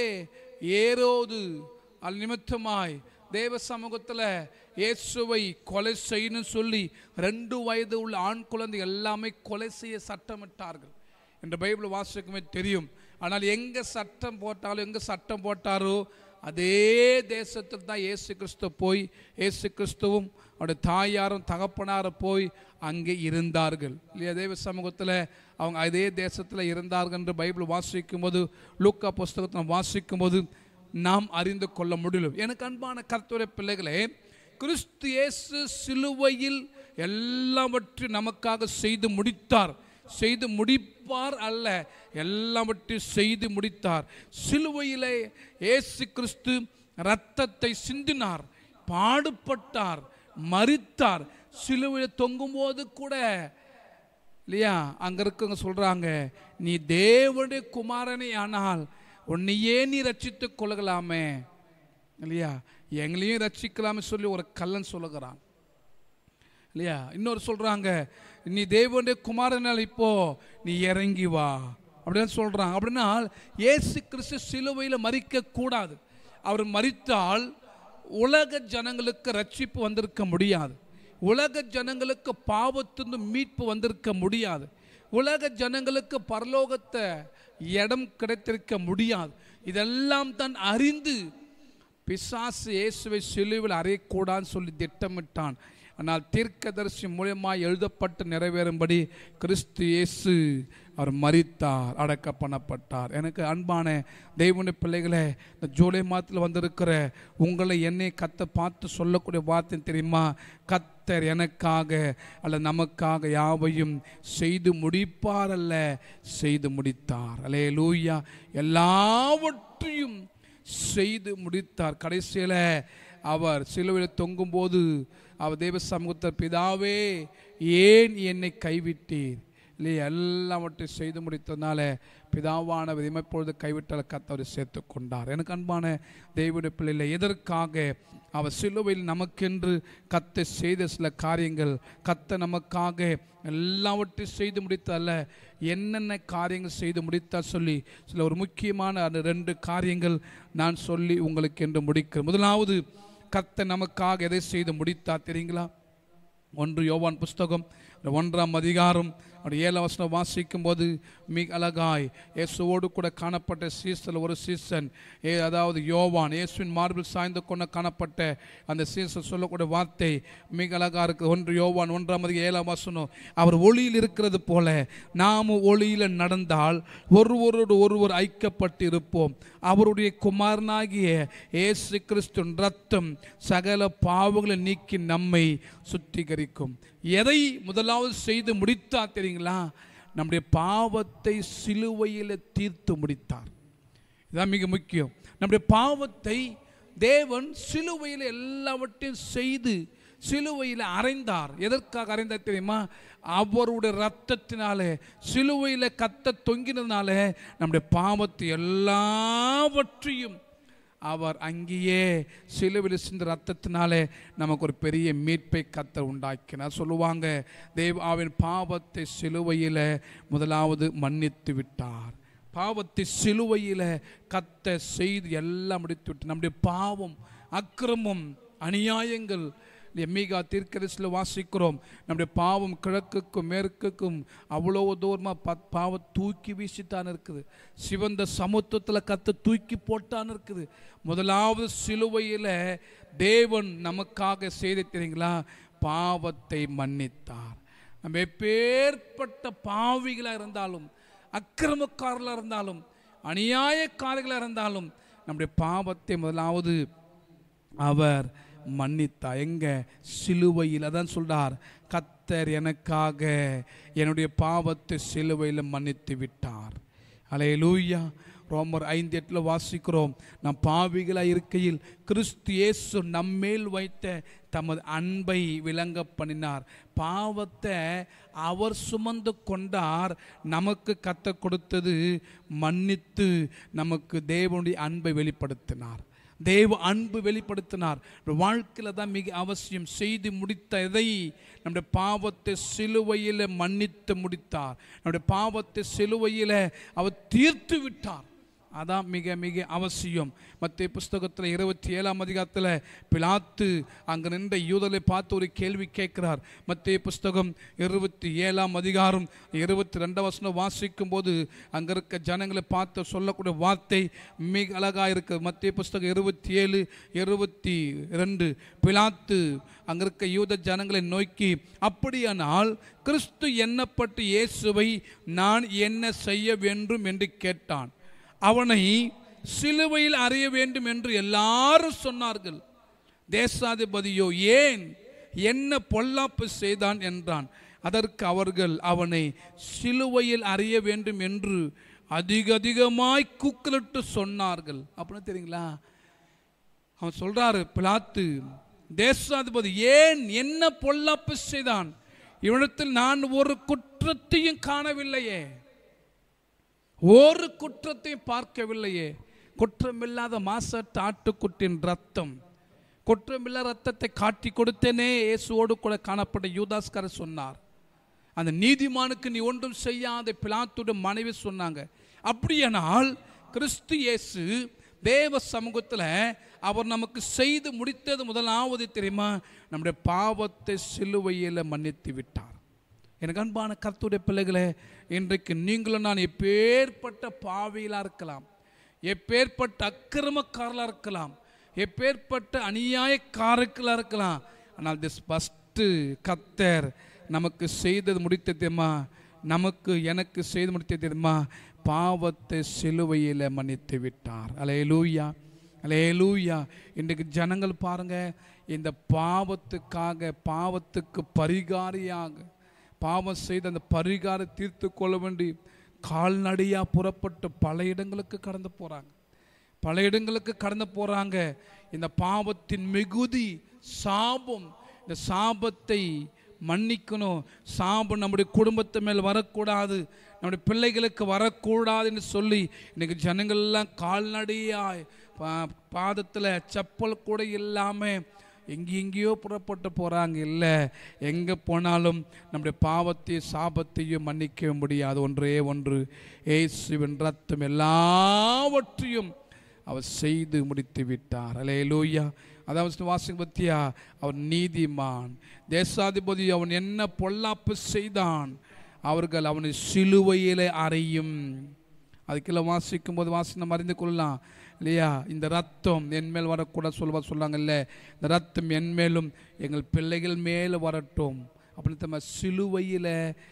ஏரோது அது நிமித்தமாய் தேவ சமூகத்தில் இயேசுவை கொலை செய்யணும்னு சொல்லி ரெண்டு வயது உள்ள ஆண் குழந்தை எல்லாமே கொலை செய்ய சட்டமிட்டார்கள் என்ற பைபிள் வாசிக்குமே தெரியும் ஆனால் எங்கே சட்டம் போட்டாலும் எங்கே சட்டம் போட்டாரோ அதே தேசத்தில் தான் இயேசு கிறிஸ்து போய் இயேசு கிறிஸ்துவும் அவருடைய தாயாரும் தகப்பனாரும் போய் அங்கே இருந்தார்கள் இல்லையா தேவ சமூகத்தில் அவங்க அதே தேசத்தில் இருந்தார்கள் என்று பைபிள் வாசிக்கும் போது லூக்கா புஸ்தகத்தை நாம் வாசிக்கும் போது நாம் அறிந்து கொள்ள முடியும் எனக்கு அன்பான கர்த்தருடைய பிள்ளைகளே கிறிஸ்து இயேசு சிலுவையில் எல்லாவற்றையும் நமக்காக செய்து முடித்தார் செய்து முடிப்பார் அல்ல எல்லாவற்றையும் செய்து முடித்தார் சிலுவையிலே இயேசு கிறிஸ்து இரத்தத்தை சிந்தினார் பாடுபட்டார் மரித்தார் சிலுவையில் தொங்கும்போது கூட இல்லையா அங்க இருக்கவங்க சொல்றாங்க நீ தேவனுடைய குமாரனே ஆனால் உன்னையே நீ ரட்சித்துக் கொள்ளலாமே இல்லையா எங்களையும் ரட்சிக்கலாமே சொல்லி ஒரு கல்லன் சொல்லுகிறான் இல்லையா இன்னொரு சொல்றாங்க நீ தேவனுடைய குமாரனால் இப்போ நீ இறங்கி வா அப்படின்னு சொல்றாங்க அப்படின்னா இயேசு கிறிஸ்து சிலுவையில் மறிக்க கூடாது அவர் மறித்தால் உலக ஜனங்களுக்கு ரட்சிப்பு வந்திருக்க முடியாது உலக ஜனங்களுக்கு பாவத்திலிருந்து மீட்பு வந்திருக்க முடியாது உலக ஜனங்களுக்கு பரலோகத்தை இடம் கிடைத்திருக்க முடியாது இதெல்லாம் தான் அறிந்து பிசாசு இயேசுவை சிலுவில் அறையக்கூடாதுன்னு சொல்லி திட்டமிட்டான் ஆனால் தீர்க்கதரிசி மூலியமாக எழுதப்பட்டு நிறைவேறும்படி கிறிஸ்து இயேசு அவர் மரித்தார் அடக்க பண்ணப்பட்டார் எனக்கு அன்பான தெய்வனுடைய பிள்ளைகளே இந்த ஜூலை மாதத்தில் வந்திருக்கிற உங்களை என்னை கத்த பார்த்து சொல்லக்கூடிய வார்த்தை தெரியுமா கத்தர் எனக்காக அல்ல நமக்காக யாவையும் செய்து முடிப்பார் அல்ல செய்து முடித்தார் அலே லூயா எல்லாவற்றையும் செய்து முடித்தார் கடைசியில் அவர் சிலுவையில் தொங்கும்போது அவர் தேவ சமூகத்தர் பிதாவே ஏன் என்னை கைவிட்டீர் இல்லையா எல்லாவற்றையும் செய்து முடித்ததுனால பிதாவானவர் இமைப்பொழுது கைவிட்டால் கத்தவரை சேர்த்து கொண்டார் எனக்கு அன்பான தெய்வடைய பிள்ளைகளை எதற்காக அவர் சிலுவையில் நமக்கென்று கத்த செய்த சில காரியங்கள் கத்த நமக்காக எல்லாவற்றையும் செய்து முடித்தல்ல என்னென்ன காரியங்கள் செய்து முடித்தார் சொல்லி சில ஒரு முக்கியமான அந்த ரெண்டு காரியங்கள் நான் சொல்லி உங்களுக்கு என்று முடிக்கிறேன் முதலாவது கத்த நமக்காக எதை செய்து முடித்தார் தெரியுங்களா ஒன்று யோவான் புஸ்தகம் அந்த ஒன்றாம் அதிகாரம் அப்படி ஏழாம் வசனம் வாசிக்கும் போது மிக அழகாய் இயேசுவோடு கூட காணப்பட்ட சீசல் ஒரு சீசன் ஏ அதாவது யோவான் இயேசுவின் மார்பில் சாய்ந்து கொண்டு காணப்பட்ட அந்த சீசன் சொல்லக்கூடிய வார்த்தை மிக அழகா இருக்கு ஒன்று யோவான் ஒன்றாம் அதிகாரம் ஏழாம் வசனம் அவர் ஒளியில் இருக்கிறது போல நாமும் ஒளியில் நடந்தால் ஒருவரோடு ஒருவர் ஐக்கப்பட்டு இருப்போம் அவருடைய குமாரனாகிய இயேசு கிறிஸ்துவின் ரத்தம் சகல பாவங்களை நீக்கி நம்மை சுத்திகரிக்கும் எதை முதலாவது செய்து முடித்தா தெரியுங்களா நம்முடைய பாவத்தை சிலுவையில் தீர்த்து முடித்தார் இதான் மிக முக்கியம் நம்முடைய பாவத்தை தேவன் சிலுவையில் எல்லாவற்றையும் செய்து சிலுவையில் அறைந்தார் எதற்காக அறைந்தார் தெரியுமா அவருடைய ரத்தத்தினாலே சிலுவையில் கத்த தொங்கினதுனால நம்முடைய பாவத்தை எல்லாவற்றையும் அவர் அங்கேயே சிலுவில் சிந்த ரத்தத்தினாலே நமக்கு ஒரு பெரிய மீட்பை கத்தர் உண்டாக்கினார் சொல்லுவாங்க தேவாவின் பாவத்தை சிலுவையில் முதலாவது மன்னித்து விட்டார் பாவத்தை சிலுவையில் கத்த செய்து எல்லாம் முடித்து விட்டு நம்முடைய பாவம் அக்கிரமம் அநியாயங்கள் எம்மிகா தீர்க்கரசில் வாசிக்கிறோம் நம்முடைய பாவம் கிழக்குக்கும் மேற்குக்கும் அவ்வளோ தூரமாக ப பாவம் தூக்கி வீசித்தான் இருக்குது சிவந்த சமுத்திரத்தில் கத்த தூக்கி போட்டான் இருக்குது முதலாவது சிலுவையில் தேவன் நமக்காக செய்து தெரியுங்களா பாவத்தை மன்னித்தார் நம்ம எப்பேற்பட்ட பாவிகளாக இருந்தாலும் அக்கிரமக்காரர்களாக இருந்தாலும் அநியாயக்காரர்களாக இருந்தாலும் நம்முடைய பாவத்தை முதலாவது அவர் மன்னித்தா எங்க சிலுவையில் அதான் சொல்றார் கத்தர் எனக்காக என்னுடைய பாவத்தை சிலுவையில் மன்னித்து விட்டார் அலே லூயா ரோமர் ஐந்து எட்டில் வாசிக்கிறோம் நம் பாவிகளாக இருக்கையில் கிறிஸ்து இயேசு நம்மேல் வைத்த தமது அன்பை விளங்க பண்ணினார் பாவத்தை அவர் சுமந்து கொண்டார் நமக்கு கத்த கொடுத்தது மன்னித்து நமக்கு தேவனுடைய அன்பை வெளிப்படுத்தினார் தேவ அன்பு வெளிப்படுத்தினார் வாழ்க்கையில் தான் மிக அவசியம் செய்து முடித்த இதை நம்முடைய பாவத்தை சிலுவையில் மன்னித்து முடித்தார் நம்முடைய பாவத்தை சிலுவையில் அவர் தீர்த்து விட்டார் அதான் மிக மிக அவசியம் மத்திய புஸ்தகத்தில் இருபத்தி ஏழாம் அதிகாரத்தில் பிலாத்து அங்கே நின்ற யூதலை பார்த்து ஒரு கேள்வி கேட்கிறார் மத்திய புஸ்தகம் இருபத்தி ஏழாம் அதிகாரம் இருபத்தி ரெண்டாம் வசனம் வாசிக்கும் போது அங்கே இருக்க ஜனங்களை பார்த்து சொல்லக்கூடிய வார்த்தை மிக அழகாக இருக்குது மத்திய புஸ்தகம் இருபத்தி ஏழு இருபத்தி ரெண்டு பிலாத்து அங்கே இருக்க யூத ஜனங்களை நோக்கி அப்படியானால் கிறிஸ்து எண்ணப்பட்டு இயேசுவை நான் என்ன செய்ய வேண்டும் என்று கேட்டான் அவனை சிலுவையில் அறிய வேண்டும் என்று எல்லாரும் சொன்னார்கள் தேசாதிபதியோ ஏன் என்ன பொல்லாப்பு செய்தான் என்றான் அதற்கு அவர்கள் அவனை சிலுவையில் அறிய வேண்டும் என்று அதிக அதிகமாய் கூக்குலிட்டு சொன்னார்கள் அப்படின்னு தெரியுங்களா அவன் சொல்றாரு பிலாத்து தேசாதிபதி ஏன் என்ன பொல்லாப்பு செய்தான் இவனிடத்தில் நான் ஒரு குற்றத்தையும் காணவில்லையே ஒரு குற்றத்தையும் பார்க்கவில்லையே குற்றமில்லாத மாசற்ற ஆட்டுக்குட்டின் ரத்தம் குற்றமில்லா ரத்தத்தை காட்டி கொடுத்தேனே இயேசுவோடு கூட காணப்பட்ட யூதாஸ்கர் சொன்னார் அந்த நீதிமானுக்கு நீ ஒன்றும் செய்யாத பிலாத்துடைய மனைவி சொன்னாங்க அப்படியானால் கிறிஸ்து இயேசு தேவ சமூகத்தில் அவர் நமக்கு செய்து முடித்தது முதலாவது தெரியுமா நம்முடைய பாவத்தை சிலுவையில் மன்னித்து விட்டார் எனக்கு அன்பான கர்த்துடைய பிள்ளைகளே இன்றைக்கு நீங்களும் நான் எப்பேற்பட்ட பாவிகளாக இருக்கலாம் எப்பேற்பட்ட அக்கிரமக்காரலாக இருக்கலாம் எப்பேற்பட்ட அநியாயக்காரர்களாக இருக்கலாம் ஆனால் திஸ் ஃபஸ்ட்டு கத்தர் நமக்கு செய்தது முடித்த தெரியுமா நமக்கு எனக்கு செய்து முடித்த தெரியுமா பாவத்தை சிலுவையில் மன்னித்து விட்டார் அலே லூயா அலே லூயா இன்றைக்கு ஜனங்கள் பாருங்க இந்த பாவத்துக்காக பாவத்துக்கு பரிகாரியாக பாவம் செய்த அந்த பரிகாரம் தீர்த்து கொள்ள வேண்டி கால்நடையாக புறப்பட்டு பல இடங்களுக்கு கடந்து போகிறாங்க பல இடங்களுக்கு கடந்து போகிறாங்க இந்த பாவத்தின் மிகுதி சாபம் இந்த சாபத்தை மன்னிக்கணும் சாபம் நம்முடைய குடும்பத்து மேல் வரக்கூடாது நம்முடைய பிள்ளைகளுக்கு வரக்கூடாதுன்னு சொல்லி இன்னைக்கு ஜனங்கள்லாம் கால்நடையாய் பா- பாதத்தில் செப்பல் கூட இல்லாமல் எங்கெங்கேயோ புறப்பட்டு போகிறாங்க இல்லை எங்கே போனாலும் நம்முடைய பாவத்தையும் சாபத்தையும் மன்னிக்க முடியாது ஒன்றே ஒன்று ஏசுவின் ரத்தம் எல்லாவற்றையும் அவர் செய்து முடித்து விட்டார் அலே லூயா அதாவது வாசிங்க பத்தியா அவர் நீதிமான் தேசாதிபதி அவன் என்ன பொல்லாப்பு செய்தான் அவர்கள் அவனை சிலுவையிலே அறையும் அதுக்கெல்லாம் வாசிக்கும் போது வாசி நம்ம அறிந்து கொள்ளலாம் இல்லையா இந்த ரத்தம் என் மேல் வரக்கூடாது சொல்லுவா சொல்லாங்கல்ல இந்த ரத்தம் என் மேலும் எங்கள் பிள்ளைகள் மேல் வரட்டும் அப்படின்னு நம்ம சிலுவையில்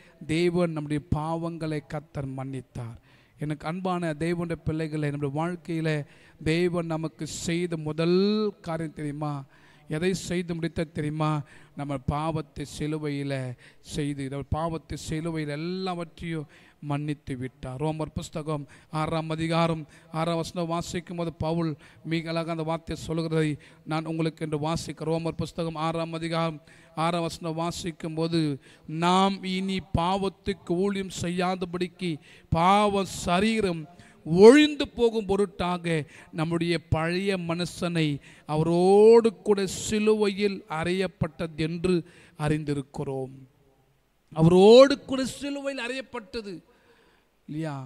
தேவன் நம்முடைய பாவங்களை கத்தர் மன்னித்தார் எனக்கு அன்பான தேவனுடைய பிள்ளைகளை நம்முடைய வாழ்க்கையில் தேவன் நமக்கு செய்த முதல் காரியம் தெரியுமா எதை செய்து முடித்த தெரியுமா நம்ம பாவத்தை சிலுவையில் செய்து நம்ம பாவத்தை சிலுவையில் எல்லாவற்றையும் மன்னித்து விட்டார் ரோமர் புஸ்தகம் ஆறாம் அதிகாரம் ஆறாம் வசனம் வாசிக்கும் போது பவுல் மிக அழகாக அந்த வார்த்தையை சொல்கிறதை நான் உங்களுக்கு என்று வாசிக்க ரோமர் புஸ்தகம் ஆறாம் அதிகாரம் ஆறாம் வசனம் வாசிக்கும் போது நாம் இனி பாவத்துக்கு ஊழியம் செய்யாதபடிக்கு பாவ சரீரம் ஒழிந்து போகும் பொருட்டாக நம்முடைய பழைய மனுஷனை அவரோடு கூட சிலுவையில் அறையப்பட்டது என்று அறிந்திருக்கிறோம் அவரோடு கூட சிலுவையில் அறையப்பட்டது இல்லையா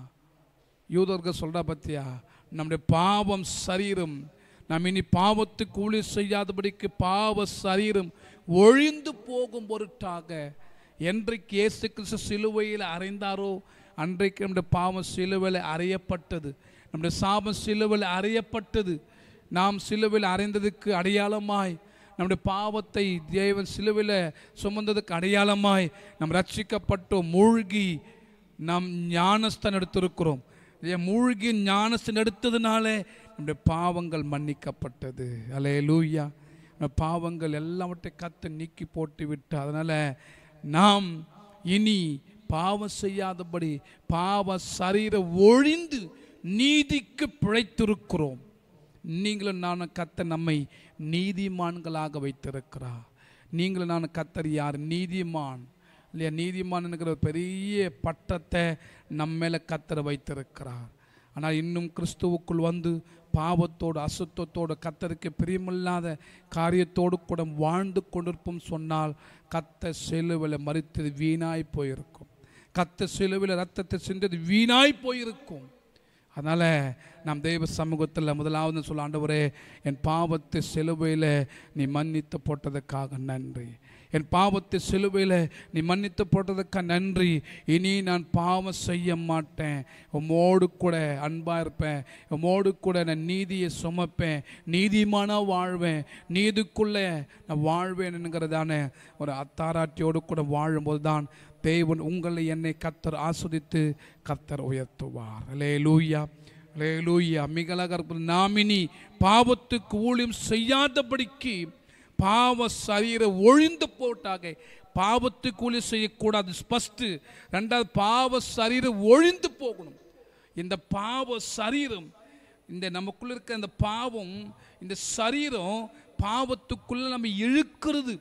யூதர்கள் சொல்றா பத்தியா நம்முடைய பாவம் சரீரம் நாம் இனி பாவத்துக்கு ஊழி செய்யாதபடிக்கு பாவ சரீரம் ஒழிந்து போகும் பொருட்டாக என்றைக்கு இயேசு கிறிஸ்து சிலுவையில் அறைந்தாரோ அன்றைக்கு நம்முடைய பாவம் சிலுவையில் அறையப்பட்டது நம்முடைய சாபம் சிலுவையில் அறையப்பட்டது நாம் சிலுவையில் அறைந்ததுக்கு அடையாளமாய் நம்முடைய பாவத்தை தேவன் சிலுவையில் சுமந்ததுக்கு அடையாளமாய் நாம் ரட்சிக்கப்பட்டோம் மூழ்கி நாம் ஞானஸ்தன் எடுத்திருக்கிறோம் ஏன் மூழ்கி ஞானஸ்தன் எடுத்ததுனால நம்முடைய பாவங்கள் மன்னிக்கப்பட்டது அலே லூயா நம்ம பாவங்கள் எல்லாவற்றையும் கத்து நீக்கி போட்டு விட்டு அதனால நாம் இனி பாவம் செய்யாதபடி பாவ சரீர ஒழிந்து நீதிக்கு பிழைத்திருக்கிறோம் நீங்களும் நானும் கத்த நம்மை நீதிமான்களாக வைத்திருக்கிறார் நீங்களும் நானும் கத்தர் யார் நீதிமான் இல்லையா நீதிமான்ங்கிற ஒரு பெரிய பட்டத்தை நம்ம மேலே கத்தரை வைத்திருக்கிறார் ஆனால் இன்னும் கிறிஸ்துவுக்குள் வந்து பாவத்தோடு அசுத்தத்தோடு கத்தருக்கு பிரியமில்லாத காரியத்தோடு கூட வாழ்ந்து கொண்டிருப்போம் சொன்னால் கத்த சிலுவையில் மறித்தது வீணாய் போயிருக்கும் கத்த சிலுவையில் ரத்தத்தை சிந்தது வீணாய் போயிருக்கும் அதனால் நாம் தெய்வ சமூகத்தில் முதலாவது சொல்ல ஆண்டவரே என் பாவத்தை சிலுவையில் நீ மன்னித்து போட்டதுக்காக நன்றி என் பாவத்தை சிலுவையில் நீ மன்னித்து போட்டதுக்காக நன்றி இனி நான் பாவம் செய்ய மாட்டேன் உம்மோடு கூட அன்பாக இருப்பேன் உம்மோடு கூட நான் நீதியை சுமப்பேன் நீதிமானாக வாழ்வேன் நீதிக்குள்ளே நான் வாழ்வேன் என்கிறதான ஒரு அத்தாராட்டியோடு கூட வாழும்போது தான் தேவன் உங்களை என்னை கத்தர் ஆஸ்வதித்து கத்தர் உயர்த்துவார் அலே லூயா அலே லூயா மிகழக நாமினி பாவத்துக்கு ஊழியம் செய்யாதபடிக்கு பாவ சரீர ஒழிந்து போட்டாக பாவத்துக்கு ஊழியம் செய்யக்கூடாது ஃபஸ்ட்டு ரெண்டாவது பாவ சரீரம் ஒழிந்து போகணும் இந்த பாவ சரீரம் இந்த நமக்குள்ள இருக்க இந்த பாவம் இந்த சரீரம் பாவத்துக்குள்ள நம்ம இழுக்கிறது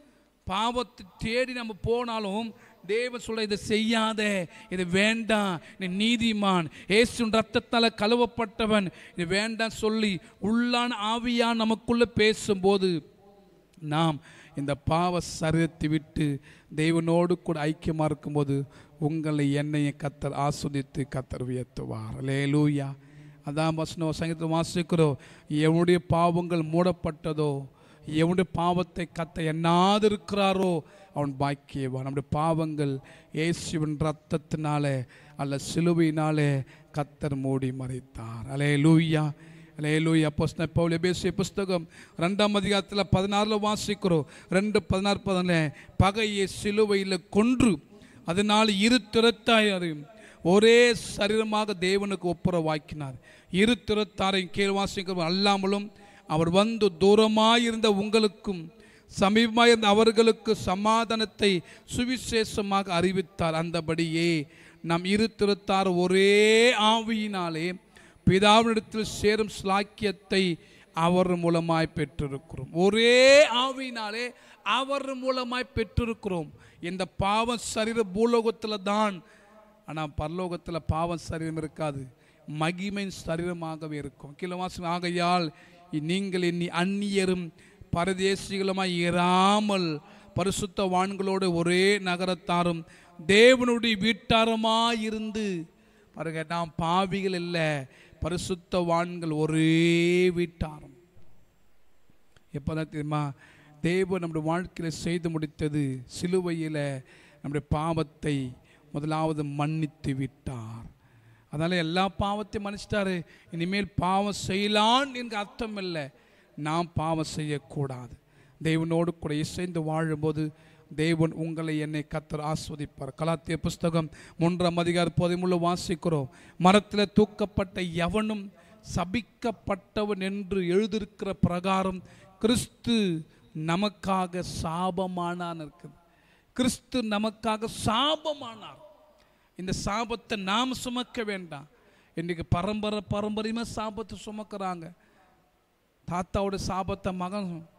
பாவத்தை தேடி நம்ம போனாலும் தேவ சொல்ல இதை செய்யாத இது வேண்டாம் நீ நீதிமான் ஏசுன் ரத்தத்தால் கழுவப்பட்டவன் இது வேண்டாம் சொல்லி உள்ளான ஆவியா நமக்குள்ள பேசும்போது நாம் இந்த பாவ சரீரத்தை விட்டு தேவனோடு கூட ஐக்கியமாக இருக்கும்போது உங்களை என்னையும் கத்தர் ஆஸ்வதித்து கத்தர் உயர்த்துவார் லேலூயா அதான் வசனம் சங்கீதம் வாசிக்கிறோம் எவனுடைய பாவங்கள் மூடப்பட்டதோ எவனுடைய பாவத்தை கத்த எண்ணாது இருக்கிறாரோ அவன் பாக்கியவான் நம்முடைய பாவங்கள் இயேசுவின் ரத்தத்தினாலே அல்ல சிலுவையினாலே கத்தர் மூடி மறைத்தார் அலே லூயா அலே லூயா அப்போஸ்தலன் பவுல் பேசிய புஸ்தகம் ரெண்டாம் அதிகாரத்தில் பதினாறில் வாசிக்கிறோம் ரெண்டு பதினாறு பதினால பகையை சிலுவையில் கொன்று அதனால் இரு திறத்தாயும் ஒரே சரீரமாக தேவனுக்கு ஒப்புரவாக்கினார் இரு திறத்தாரையும் கீழ் வாசிக்கிறோம் அல்லாமலும் அவர் வந்து தூரமாயிருந்த உங்களுக்கும் சமீபமாயிருந்த அவர்களுக்கு சமாதானத்தை சுவிசேஷமாக அறிவித்தார் அந்தபடியே நம் இரு திருத்தார் ஒரே ஆவியினாலே பிதாவினிடத்தில் சேரும் ஸ்லாக்கியத்தை அவர் மூலமாய் பெற்றிருக்கிறோம் ஒரே ஆவியினாலே அவர் மூலமாய் பெற்றிருக்கிறோம் இந்த பாவ சரீர பூலோகத்தில் தான் ஆனால் பரலோகத்தில் பாவ சரீரம் இருக்காது மகிமையின் சரீரமாகவே இருக்கும் கிலோவாசம் ஆகையால் நீங்கள் இனி அந்நியரும் பரதேசிகளுமாய் இராமல் பரிசுத்த வான்களோடு ஒரே நகரத்தாரும் தேவனுடைய வீட்டாரமாய் இருந்து பாருங்க நாம் பாவிகள் இல்லை பரிசுத்த வான்கள் ஒரே வீட்டாரம் எப்போதான் தெரியுமா தேவன் நம்முடைய வாழ்க்கையில் செய்து முடித்தது சிலுவையில் நம்முடைய பாவத்தை முதலாவது மன்னித்து விட்டார் அதனால் எல்லா பாவத்தையும் மன்னிச்சிட்டாரு இனிமேல் பாவம் செய்யலான்னு எனக்கு அர்த்தம் இல்லை நாம் பாவம் செய்யக்கூடாது தேவனோடு கூட இசைந்து வாழும்போது தேவன் உங்களை என்னை கத்தர் ஆஸ்வதிப்பார் கலாத்திய புஸ்தகம் மூன்றாம் அதிகார பதிமுள்ள வாசிக்கிறோம் மரத்தில் தூக்கப்பட்ட எவனும் சபிக்கப்பட்டவன் என்று எழுதியிருக்கிற பிரகாரம் கிறிஸ்து நமக்காக சாபமானான் இருக்குது கிறிஸ்து நமக்காக சாபமானார் இந்த சாபத்தை நாம் சுமக்க வேண்டாம் இன்றைக்கி பரம்பரை பரம்பரையுமே சாபத்தை சுமக்கிறாங்க தாத்தாவோட சாபத்தை மகன்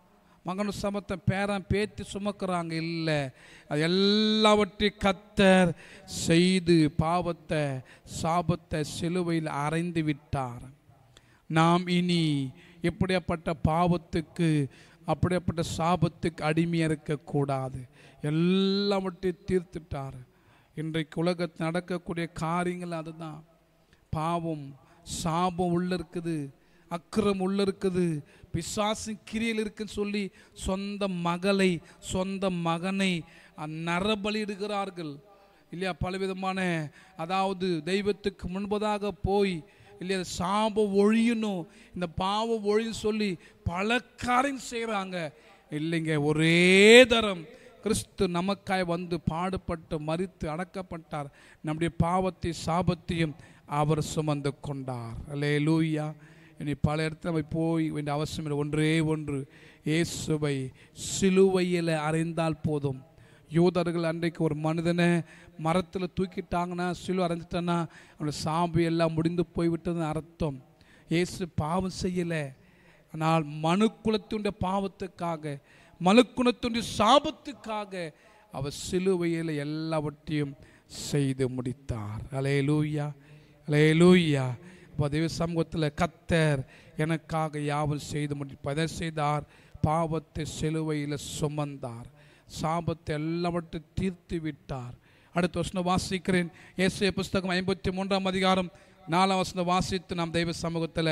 மகன் சமத்தை பேரன் பேத்தி சுமக்கிறாங்க இல்லை அது எல்லாவற்றையும் கத்தர் செய்து பாவத்தை சாபத்தை சிலுவையில் அறைந்து விட்டார் நாம் இனி எப்படியாப்பட்ட பாவத்துக்கு அப்படியாப்பட்ட சாபத்துக்கு அடிமையாக இருக்கக்கூடாது எல்லாவற்றையும் தீர்த்துட்டார் இன்றைக்கு உலகத்தில் நடக்கக்கூடிய காரியங்கள் அதுதான் பாவம் சாபம் உள்ள இருக்குது அக்கிரம் உள்ள இருக்குது பிசாசின் கிரியில் இருக்குன்னு சொல்லி சொந்த மகளை சொந்த மகனை நரபலியிடுகிறார்கள் இல்லையா பலவிதமான அதாவது தெய்வத்துக்கு முன்பதாக போய் இல்லையா சாபம் ஒழியணும் இந்த பாவம் ஒழியும் சொல்லி பல காரியம் செய்கிறாங்க இல்லைங்க ஒரே தரம் கிறிஸ்து நமக்காய் வந்து பாடுபட்டு மறித்து அடக்கப்பட்டார் நம்முடைய பாவத்தை சாபத்தையும் அவர் சுமந்து கொண்டார் அல்லே லூயா இனி பல இடத்துல நம்ம போய் வேண்டிய அவசியம் இல்லை ஒன்றே ஒன்று இயேசுவை சிலுவையில் அறைந்தால் போதும் யூதர்கள் அன்றைக்கு ஒரு மனிதனை மரத்தில் தூக்கிட்டாங்கன்னா சிலுவை அரைஞ்சிட்டான்னா அவனோட சாம்பி எல்லாம் முடிந்து போய்விட்டதுன்னு அர்த்தம் இயேசு பாவம் செய்யலை ஆனால் மனுக்குலத்தினுடைய பாவத்துக்காக மனுக்குலத்தினுடைய சாபத்துக்காக அவர் சிலுவையில் எல்லாவற்றையும் செய்து முடித்தார் அலே லூயா அலே லூயா அப்போ தெய்வ சமூகத்தில் கத்தர் எனக்காக யாவும் செய்து முடிப்பார் எதை செய்தார் பாவத்தை சிலுவையில் சுமந்தார் சாபத்தை எல்லாவற்றையும் தீர்த்து விட்டார் அடுத்த வருஷம் வாசிக்கிறேன் ஏசிய புஸ்தகம் ஐம்பத்தி மூன்றாம் அதிகாரம் நாலாம் வசனம் வாசித்து நாம் தெய்வ சமூகத்தில்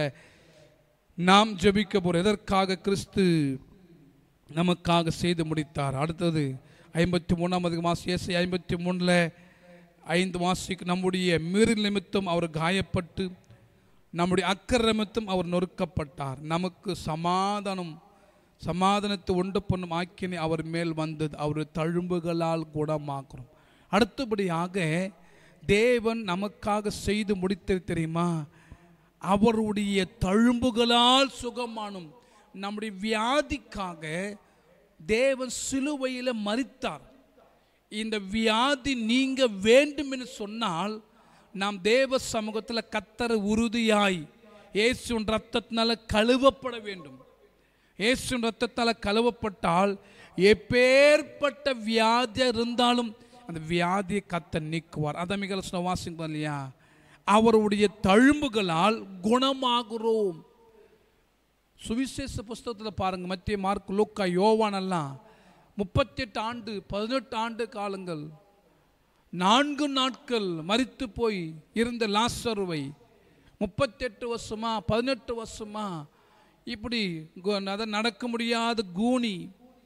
நாம் ஜெபிக்க போகிறோம் எதற்காக கிறிஸ்து நமக்காக செய்து முடித்தார் அடுத்தது ஐம்பத்தி மூணாம் அதிகம் வாசி ஏசி ஐம்பத்தி மூணில் ஐந்து வாசிக்கு நம்முடைய மீறல் நிமித்தம் அவர் காயப்பட்டு நம்முடைய அக்கறை நிமித்தம் அவர் நொறுக்கப்பட்டார் நமக்கு சமாதானம் சமாதானத்தை உண்டு பண்ணும் ஆக்கினை அவர் மேல் வந்தது அவர் தழும்புகளால் குணமாக்குறோம் அடுத்தபடியாக தேவன் நமக்காக செய்து முடித்தது தெரியுமா அவருடைய தழும்புகளால் சுகமானும் நம்முடைய வியாதிக்காக தேவன் சிலுவையில் மறித்தார் இந்த வியாதி நீங்க வேண்டும் என்று சொன்னால் நாம் தேவ சமூகத்தில் கத்தர உறுதியாய் இயேசுவின் ரத்தத்தினால கழுவப்பட வேண்டும் இயேசுவின் ரத்தத்தால் கழுவப்பட்டால் எப்பேற்பட்ட வியாதியாக இருந்தாலும் அந்த வியாதியை கத்த நீக்குவார் அதை மிக வாசிங்க இல்லையா அவருடைய தழும்புகளால் குணமாகிறோம் சுவிசேஷ புஸ்தகத்தில் பாருங்க மத்திய மார்க் லூக்கா யோவான் எல்லாம் முப்பத்தெட்டு ஆண்டு பதினெட்டு ஆண்டு காலங்கள் நான்கு நாட்கள் மரித்து போய் இருந்த லாசருவை முப்பத்தெட்டு வருஷமா பதினெட்டு வருஷமா இப்படி கு- அத நடக்க முடியாத கூனி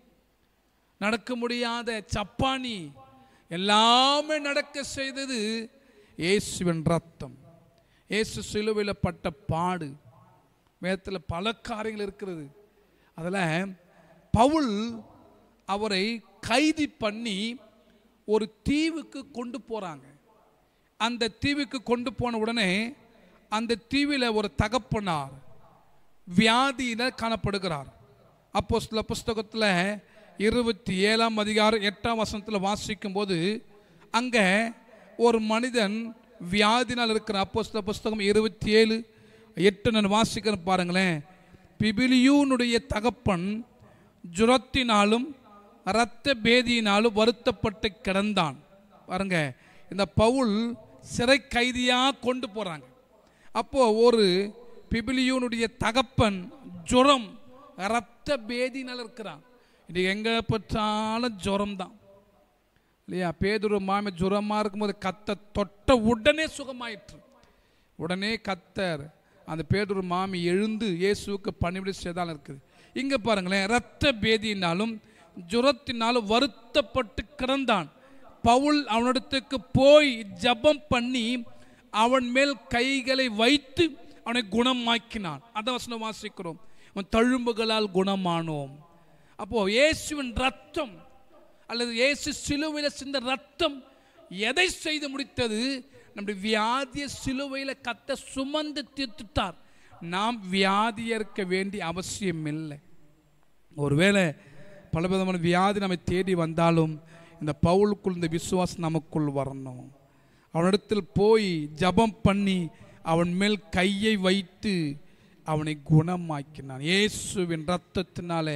நடக்க முடியாத சப்பானி எல்லாமே நடக்க செய்தது இயேசுவின் ரத்தம் இயேசு சிலுவையில் பட்ட பாடு வேதத்தில் பல காரியங்கள் இருக்கிறது அதில் பவுல் அவரை கைது பண்ணி ஒரு தீவுக்கு கொண்டு போகிறாங்க அந்த தீவுக்கு கொண்டு போன உடனே அந்த தீவில் ஒரு தகப்பனார் வியாதியில் காணப்படுகிறார் அப்போ சில புஸ்தகத்தில் இருபத்தி ஏழாம் அதிகாரம் எட்டாம் வசனத்தில் வாசிக்கும் போது அங்கே ஒரு மனிதன் வியாதினால் இருக்கிற அப்போ சில புஸ்தகம் இருபத்தி ஏழு எட்டு நான் வாசிக்கிறேன் பாருங்களேன் பிபிலியூனுடைய தகப்பன் ஜுரத்தினாலும் இரத்த பேதியினாலும் வருத்தப்பட்டு கிடந்தான் பாருங்க இந்த பவுல் சிறை கைதியாக கொண்டு போகிறாங்க அப்போ ஒரு பிபிலியூனுடைய தகப்பன் ஜுரம் இரத்த பேதினால் இருக்கிறான் இது எங்கே பற்றாலும் ஜுரம் தான் இல்லையா பேதுரு மாமி ஜுரமாக இருக்கும்போது கத்த தொட்ட உடனே சுகமாயிற்று உடனே கத்தர் அந்த பேதுரு மாமி எழுந்து இயேசுவுக்கு பணிவிடை செய்தால் இருக்குது இங்கே பாருங்களேன் இரத்த பேதியினாலும் ஜுரத்தினாலும் வருத்தப்பட்டு கிடந்தான் பவுல் அவனிடத்துக்கு போய் ஜெபம் பண்ணி அவன் மேல் கைகளை வைத்து அவனை குணமாக்கினான் அதை வசனம் வாசிக்கிறோம் அவன் தழும்புகளால் குணமானோம் அப்போ இயேசுவின் ரத்தம் அல்லது இயேசு சிலுவையில் சிந்த ரத்தம் எதை செய்து முடித்தது நம்முடைய வியாதிய சிலுவையில் கத்த சுமந்து தீர்த்துட்டார் நாம் வியாதியா இருக்க வேண்டிய அவசியம் இல்லை ஒருவேளை பலவிதமான வியாதி நம்மை தேடி வந்தாலும் இந்த பவுலுக்குள் இந்த விசுவாசம் நமக்குள் வரணும் அவனிடத்தில் போய் ஜெபம் பண்ணி அவன் மேல் கையை வைத்து அவனை குணமாக்கினான் இயேசுவின் ரத்தத்தினாலே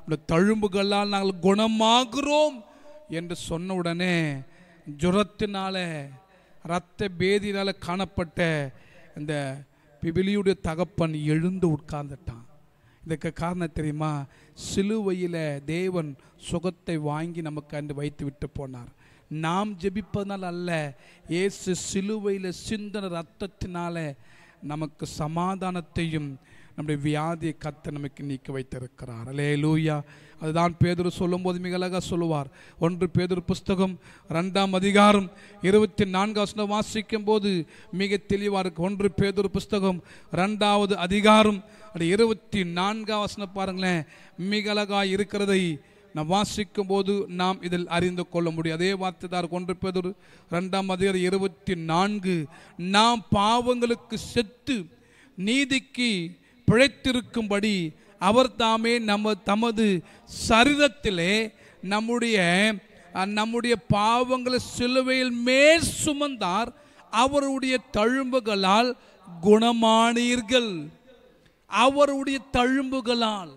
இந்த தழும்புகளால் நாங்கள் குணமாகிறோம் என்று சொன்ன உடனே ஜுரத்தினால இரத்த பேதியினால காணப்பட்ட இந்த பிபிலியுடைய தகப்பன் எழுந்து உட்கார்ந்துட்டான் இதுக்கு காரணம் தெரியுமா சிலுவையில் தேவன் சுகத்தை வாங்கி நமக்கு அன்று வைத்து விட்டு போனார் நாம் ஜெபிப்பதனால் அல்ல இயேசு சிலுவையில் சிந்தன ரத்தத்தினால நமக்கு சமாதானத்தையும் நம்முடைய வியாதியை கத்த நமக்கு நீக்கி வைத்திருக்கிறார் அலே லூயா அதுதான் பேதுரு சொல்லும்போது மிக அழகாக சொல்லுவார் ஒன்று பேதுரு புஸ்தகம் ரெண்டாம் அதிகாரம் இருபத்தி நான்கு வசனம் வாசிக்கும் போது மிக தெளிவாக இருக்கு ஒன்று பேதுரு புஸ்தகம் ரெண்டாவது அதிகாரம் அது இருபத்தி நான்காம் வசனம் பாருங்களேன் மிக அழகாக இருக்கிறதை நாம் வாசிக்கும் போது நாம் இதில் அறிந்து கொள்ள முடியும் அதே வார்த்தை தான் ஒன்று பேதுரு ரெண்டாம் அதிகாரம் இருபத்தி நான்கு நாம் பாவங்களுக்கு செத்து நீதிக்கு பிழைத்திருக்கும்படி அவர் தாமே நம்ம தமது சரீரத்திலே நம்முடைய அஹ், நம்முடைய பாவங்களை சிலுவையில் மேல் சுமந்தார் அவருடைய தழும்புகளால் குணமானீர்கள் அவருடைய தழும்புகளால்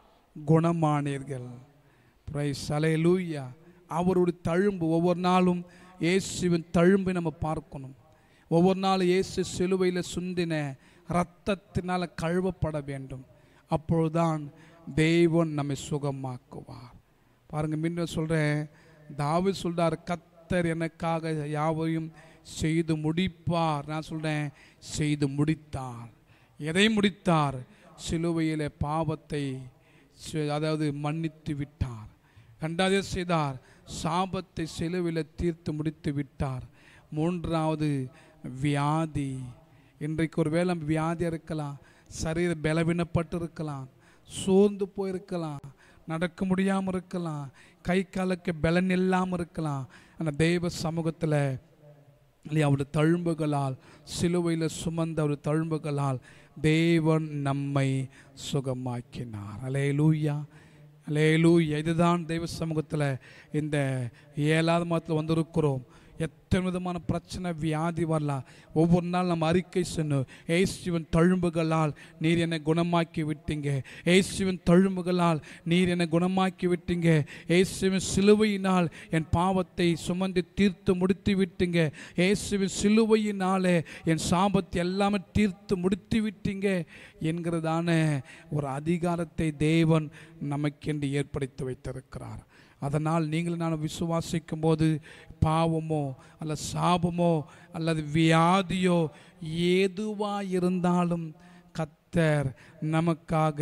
குணமானீர்கள் பிரைஸ் அலையலூயா அவருடைய தழும்பு ஒவ்வொரு நாளும் இயேசுவின் தழும்பை நம்ம பார்க்கணும் ஒவ்வொரு நாளும் இயேசு சிலுவையில் சுந்தின இரத்தத்தினால் கழுவப்பட வேண்டும் அப்பொழுதுதான் தெய்வம் நம்மை சுகமாக்குவார் பாருங்க மீண்டும் சொல்கிறேன் தாவி சொல்றார் கத்தர் எனக்காக யாவையும் செய்து முடிப்பார் நான் சொல்கிறேன் செய்து முடித்தார் எதை முடித்தார் சிலுவையிலே பாவத்தை சி- அதாவது மன்னித்து விட்டார் கண்டாதே செய்தார் சாபத்தை சிலுவையில் தீர்த்து முடித்து விட்டார் மூன்றாவது வியாதி இன்றைக்கு ஒரு வேளை வியாதியாக இருக்கலாம் சரீர பலவீனப்பட்டு இருக்கலாம் சோர்ந்து போயிருக்கலாம் நடக்க முடியாமல் இருக்கலாம் கை காலுக்கு பலன் இல்லாமல் இருக்கலாம் ஆனால் தெய்வ சமூகத்தில் இல்லையா அவருடைய தழும்புகளால் சிலுவையில் சுமந்த ஒரு தழும்புகளால் தேவன் நம்மை சுகமாக்கினார் அலே லூயா அலே லூயா இதுதான் தெய்வ சமூகத்தில் இந்த ஏழாவது மாதத்தில் வந்திருக்கிறோம் எத்தனை விதமான பிரச்சனை வியாதி வரலாம் ஒவ்வொரு நாள் நம்ம அறிக்கை சொன்னோம் ஏசுவின் தழும்புகளால் நீர் என்னை குணமாக்கி விட்டீங்க ஏசுவின் தழும்புகளால் நீர் என்னை குணமாக்கி விட்டீங்க ஏசுவின் சிலுவையினால் என் பாவத்தை சுமந்து தீர்த்து முடித்து விட்டீங்க ஏசுவின் சிலுவையினாலே என் சாபத்தை எல்லாமே தீர்த்து முடித்து விட்டீங்க என்கிறதான ஒரு அதிகாரத்தை தேவன் நமக்கென்று ஏற்படுத்தி வைத்திருக்கிறார் அதனால் நீங்கள் நான் விசுவாசிக்கும் போது பாவமோ அல்லது சாபமோ அல்லது வியாதியோ எதுவாக இருந்தாலும் கத்தர் நமக்காக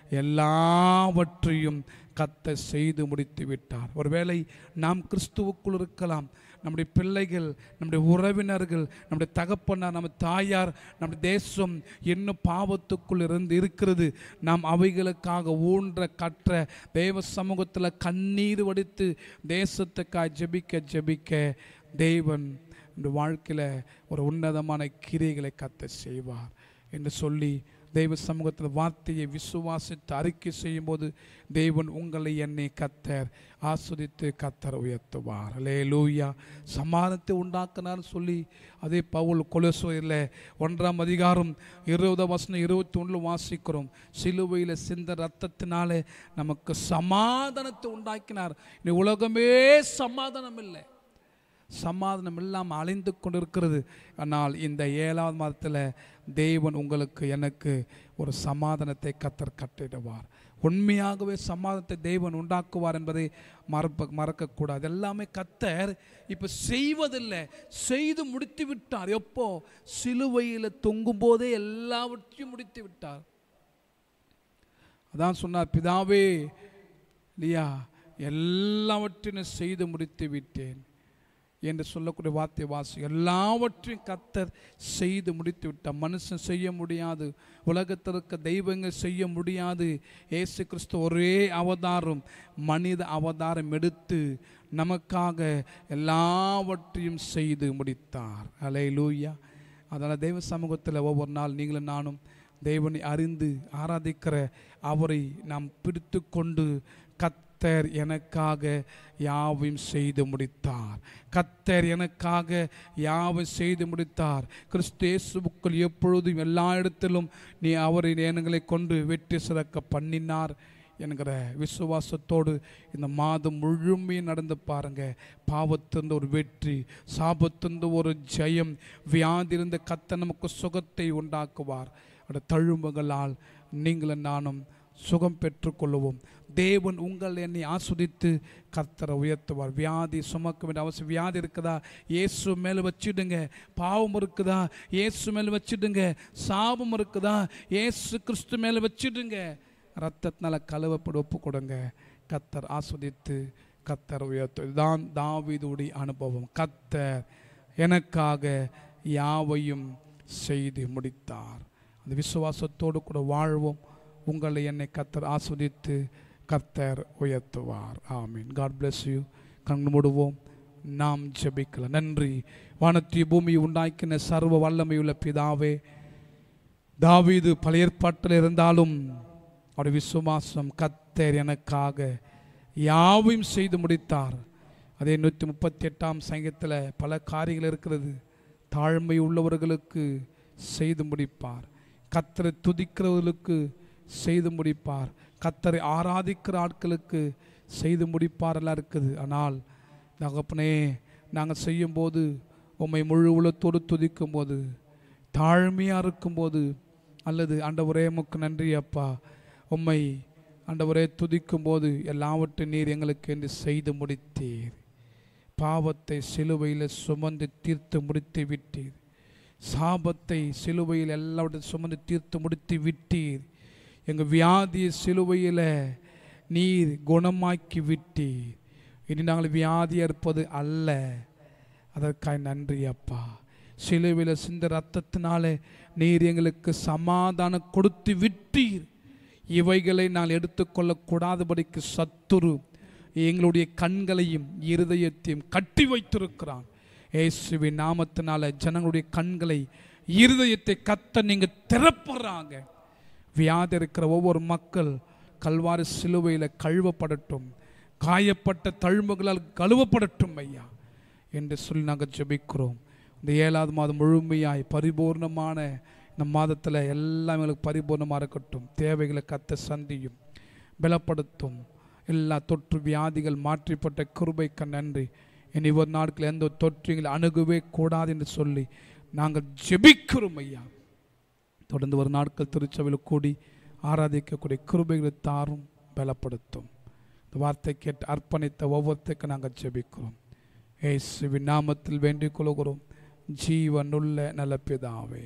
எல்லாவற்றையும் கத்த செய்து முடித்து விட்டார் ஒருவேளை நாம் கிறிஸ்துவுக்குள் இருக்கலாம் நம்முடைய பிள்ளைகள் நம்முடைய உறவினர்கள் நம்முடைய தகப்பனார் நம்ம தாயார் நம்முடைய தேசம் இன்னும் பாவத்துக்குள் இருந்து இருக்கிறது நாம் அவைகளுக்காக ஊன்ற கற்ற தேவ சமூகத்தில் கண்ணீர் வடித்து தேசத்துக்காக ஜெபிக்க ஜெபிக்க தேவன் இந்த வாழ்க்கையில் ஒரு உன்னதமான கிரியைகளை கத்த செய்வார் என்று சொல்லி தெய்வ சமூகத்தில் வார்த்தையை விசுவாசித்து அறிக்கை செய்யும்போது தேவன் உங்களை என்னை கத்தர் ஆஸ்வதித்து கத்தர் உயர்த்துவார் அலே லூயா சமாதானத்தை உண்டாக்கினார் சொல்லி அதே பவுல் கொலசோயில் ஒன்றாம் அதிகாரம் இருபது வசனம் இருபத்தி ஒன்றில் வாசிக்கிறோம் சிலுவையில் சிந்த ரத்தத்தினாலே நமக்கு சமாதானத்தை உண்டாக்கினார் இனி உலகமே சமாதானம் இல்லை சமாதானம் இல்லாமல் அழிந்து கொண்டிருக்கிறது ஆனால் இந்த ஏழாவது மாதத்தில் தேவன் உங்களுக்கு எனக்கு ஒரு சமாதானத்தை கத்தர் கட்டிடுவார் உண்மையாகவே சமாதானத்தை தேவன் உண்டாக்குவார் என்பதை மறப்ப மறக்கக்கூடாது எல்லாமே கத்தர் இப்போ செய்வதில்லை செய்து முடித்து விட்டார் எப்போ சிலுவையில் தொங்கும் போதே எல்லாவற்றையும் முடித்து விட்டார் அதான் சொன்னார் பிதாவே இல்லையா எல்லாவற்றையும் செய்து முடித்து விட்டேன் என்று சொல்லக்கூடிய வார்த்தை வாசி எல்லாவற்றையும் கத்தர் செய்து முடித்து விட்டார் மனுஷன் செய்ய முடியாது உலகத்தில் இருக்க தெய்வங்கள் செய்ய முடியாது இயேசு கிறிஸ்து ஒரே அவதாரம் மனித அவதாரம் எடுத்து நமக்காக எல்லாவற்றையும் செய்து முடித்தார் அலை லூயா அதனால் தெய்வ சமூகத்தில் ஒவ்வொரு நாள் நீங்களும் நானும் தேவனை அறிந்து ஆராதிக்கிற அவரை நாம் பிடித்து கொண்டு கத்தர் எனக்காக யாவையும் செய்து முடித்தார் கத்தர் எனக்காக யாவை செய்து முடித்தார் கிறிஸ்து இயேசுவுக்குள் எப்பொழுதும் எல்லா இடத்திலும் நீ அவரின் எண்ணங்களை கொண்டு வெற்றி சிறக்க பண்ணினார் என்கிற விசுவாசத்தோடு இந்த மாதம் முழுமையும் நடந்து பாருங்க பாவத்திருந்த ஒரு வெற்றி சாபத்திருந்த ஒரு ஜெயம் வியாதியிருந்த கத்த நமக்கு சுகத்தை உண்டாக்குவார் அந்த தழும்புகளால் நீங்களும் நானும் சுகம் பெற்றுக்கொள்ளுவோம் தேவன் உங்கள் என்னை ஆஸ்வதித்து கர்த்தரை உயர்த்துவார் வியாதி சுமக்க வேண்டிய அவசியம் வியாதி இருக்குதா இயேசு மேலே வச்சிடுங்க பாவம் இருக்குதா இயேசு மேலே வச்சிடுங்க சாபம் இருக்குதா இயேசு கிறிஸ்து மேலே வச்சிடுங்க ரத்தத்தினால கழுவப்பட ஒப்பு கொடுங்க கத்தர் ஆஸ்வதித்து கத்தர் உயர்த்து இதுதான் தாவீதுடைய அனுபவம் கத்தர் எனக்காக யாவையும் செய்து முடித்தார் அந்த விசுவாசத்தோடு கூட வாழ்வோம் உங்களை என்னை கத்தர் ஆஸ்வதித்து கத்தர் உயர்த்துவார் ஆமீன் காட் bless யூ கண் மூடுவோம் நாம் ஜெபிக்கலாம் நன்றி வானத்திய பூமி உண்டாக்கின சர்வ வல்லமையுள்ள பிதாவே தாவீது பழைய ஏற்பாட்டில் இருந்தாலும் அவருடைய விசுவாசம் கத்தர் எனக்காக யாவையும் செய்து முடித்தார் அதே நூற்றி முப்பத்தி எட்டாம் சங்கத்தில் பல காரியங்கள் இருக்கிறது தாழ்மை உள்ளவர்களுக்கு செய்து முடிப்பார் கத்தரை துதிக்கிறவர்களுக்கு செய்து முடிப்பார் கத்தரை ஆராதிக்கிற ஆட்களுக்கு செய்து முடிப்பார் எல்லாம் இருக்குது ஆனால் தகப்பனே நாங்கள் செய்யும்போது உம்மை முழு உளத்தோடு துதிக்கும் போது தாழ்மையாக இருக்கும்போது அல்லது ஆண்டவரே உமக்கு நன்றி அப்பா உம்மை ஆண்டவரே துதிக்கும் போது எல்லாவற்றையும் நீர் எங்களுக்கு என்று செய்து முடித்தீர் பாவத்தை சிலுவையில் சுமந்து தீர்த்து முடித்து விட்டீர் சாபத்தை சிலுவையில் எல்லாவற்றையும் சுமந்து தீர்த்து முடித்து விட்டீர் எங்கள் வியாதியை சிலுவையில் நீர் குணமாக்கி விட்டீர் இனி நாங்கள் வியாதியாக இருப்பது அல்ல அதற்காக நன்றி அப்பா சிலுவையில் சிந்த ரத்தத்தினாலே நீர் எங்களுக்கு சமாதானம் கொடுத்து விட்டீர் இவைகளை நான் எடுத்துக்கொள்ளக்கூடாதபடிக்கு சத்துரு எங்களுடைய கண்களையும் இருதயத்தையும் கட்டி வைத்திருக்கிறான் இயேசுவின் நாமத்தினால ஜனங்களுடைய கண்களை இருதயத்தை கத்த நீங்க திறப்புறாங்க வியாதி இருக்கிற ஒவ்வொரு மக்கள் கல்வாரி சிலுவையில் கழுவப்படட்டும் காயப்பட்ட தழும்புகளால் கழுவப்படட்டும் ஐயா என்று சொல்லி நாங்கள் ஜெபிக்கிறோம் இந்த ஏழாவது மாதம் முழுமையாய் பரிபூர்ணமான இந்த மாதத்தில் எல்லாம் எங்களுக்கு பரிபூர்ணமாக இருக்கட்டும் தேவைகளை கத்த சந்தியும் பலப்படுத்தும் எல்லா தொற்று வியாதிகள் மாற்றிப்பட்ட கிருபைக்கு நன்றி இனி ஒரு நாட்கள் எந்த தொற்றுகளை அணுகவே கூடாது என்று சொல்லி நாங்கள் ஜெபிக்கிறோம் ஐயா தொடர்ந்து ஒரு நாட்கள் திருச்சபையில் கூடி ஆராதிக்கக்கூடிய கிருபைகளை தாரும் பலப்படுத்தும் இந்த வார்த்தை கேட்டு அர்ப்பணித்த ஒவ்வொருத்தருக்கும் நாங்கள் ஜெபிக்கிறோம் ஏசுவின் நாமத்தில் வேண்டிக் கொள்கிறோம் ஜீவனுள்ள நல்ல பிதாவே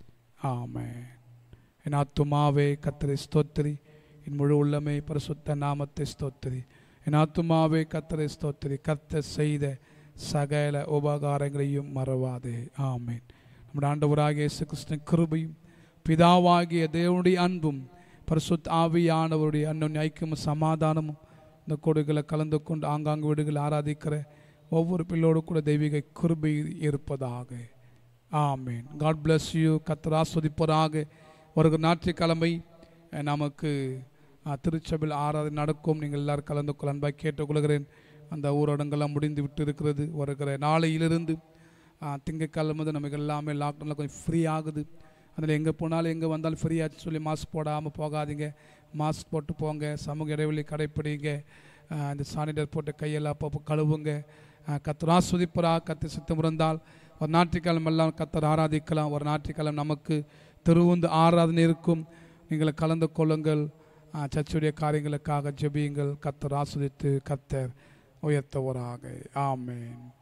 ஆமென் என் ஆத்துமாவே கத்தரை ஸ்தோத்திரி என் முழு உள்ளமே பரிசுத்த நாமத்தை ஸ்தோத்திரி என் ஆத்துமாவே கத்தரை ஸ்தோத்திரி கத்த செய்த சகல உபகாரங்களையும் மறவாதே ஆமென் நம்முடைய ஆண்டவராகிய இயேசு கிறிஸ்துவின் கிருபையும் பிதாவாகிய தேவனுடைய அன்பும் பரிசுத்த ஆவியானவருடைய அன்னொன்று ஐக்கியமும் சமாதானமும் இந்த கொடுகளை கலந்து கொண்டு ஆங்காங்கு வீடுகள் ஆராதிக்கிற ஒவ்வொரு பிள்ளோடு கூட தெய்வீக கிருபை இருப்பதாக ஆமேன் காட் bless யூ கத்தர் ஆஸ்வதிப்பதாக ஒரு ஞாயிற்றுக்கிழமை அஹ், நமக்கு அஹ், திருச்சபையில் ஆராதனை நடக்கும் நீங்கள் எல்லாரும் கலந்து கொள்ள அன்பாக கேட்டுக்கொள்கிறேன் அந்த ஊரடங்கெல்லாம் முடிந்து விட்டு இருக்கிறது வருகிற நாளையிலிருந்து அஹ், திங்கட்கிழமை வந்து நமக்கு எல்லாமே லாக்டவுனில் கொஞ்சம் ஃப்ரீ ஆகுது அதில் எங்கே போனாலும் எங்கே வந்தாலும் ஃப்ரீ ஆச்சு சொல்லி மாஸ்க் போடாமல் போகாதீங்க மாஸ்க் போட்டு போங்க சமூக இடைவெளி கடைப்பிடிங்க அஹ், இந்த சானிடைசர் போட்டு கையெல்லாம் அப்பப்போ கழுவுங்க அஹ், கத்தர் ஆஸ்வதிப்பரா கத்து சித்தம் இருந்தால் ஒரு ஞாயிற்றுக்கிழமை எல்லாம் கத்தர் ஆராதிக்கலாம் ஒரு ஞாயிற்றுக்கிழமை நமக்கு திருவுந்து ஆராதனை இருக்கும் நீங்கள் கலந்து கொள்ளுங்கள் அஹ், சர்ச்சுடைய காரியங்களுக்காக ஜெபியுங்கள் கத்தர் ஆஸ்வதித்து கத்தர் உயர்த்தவராக ஆமென்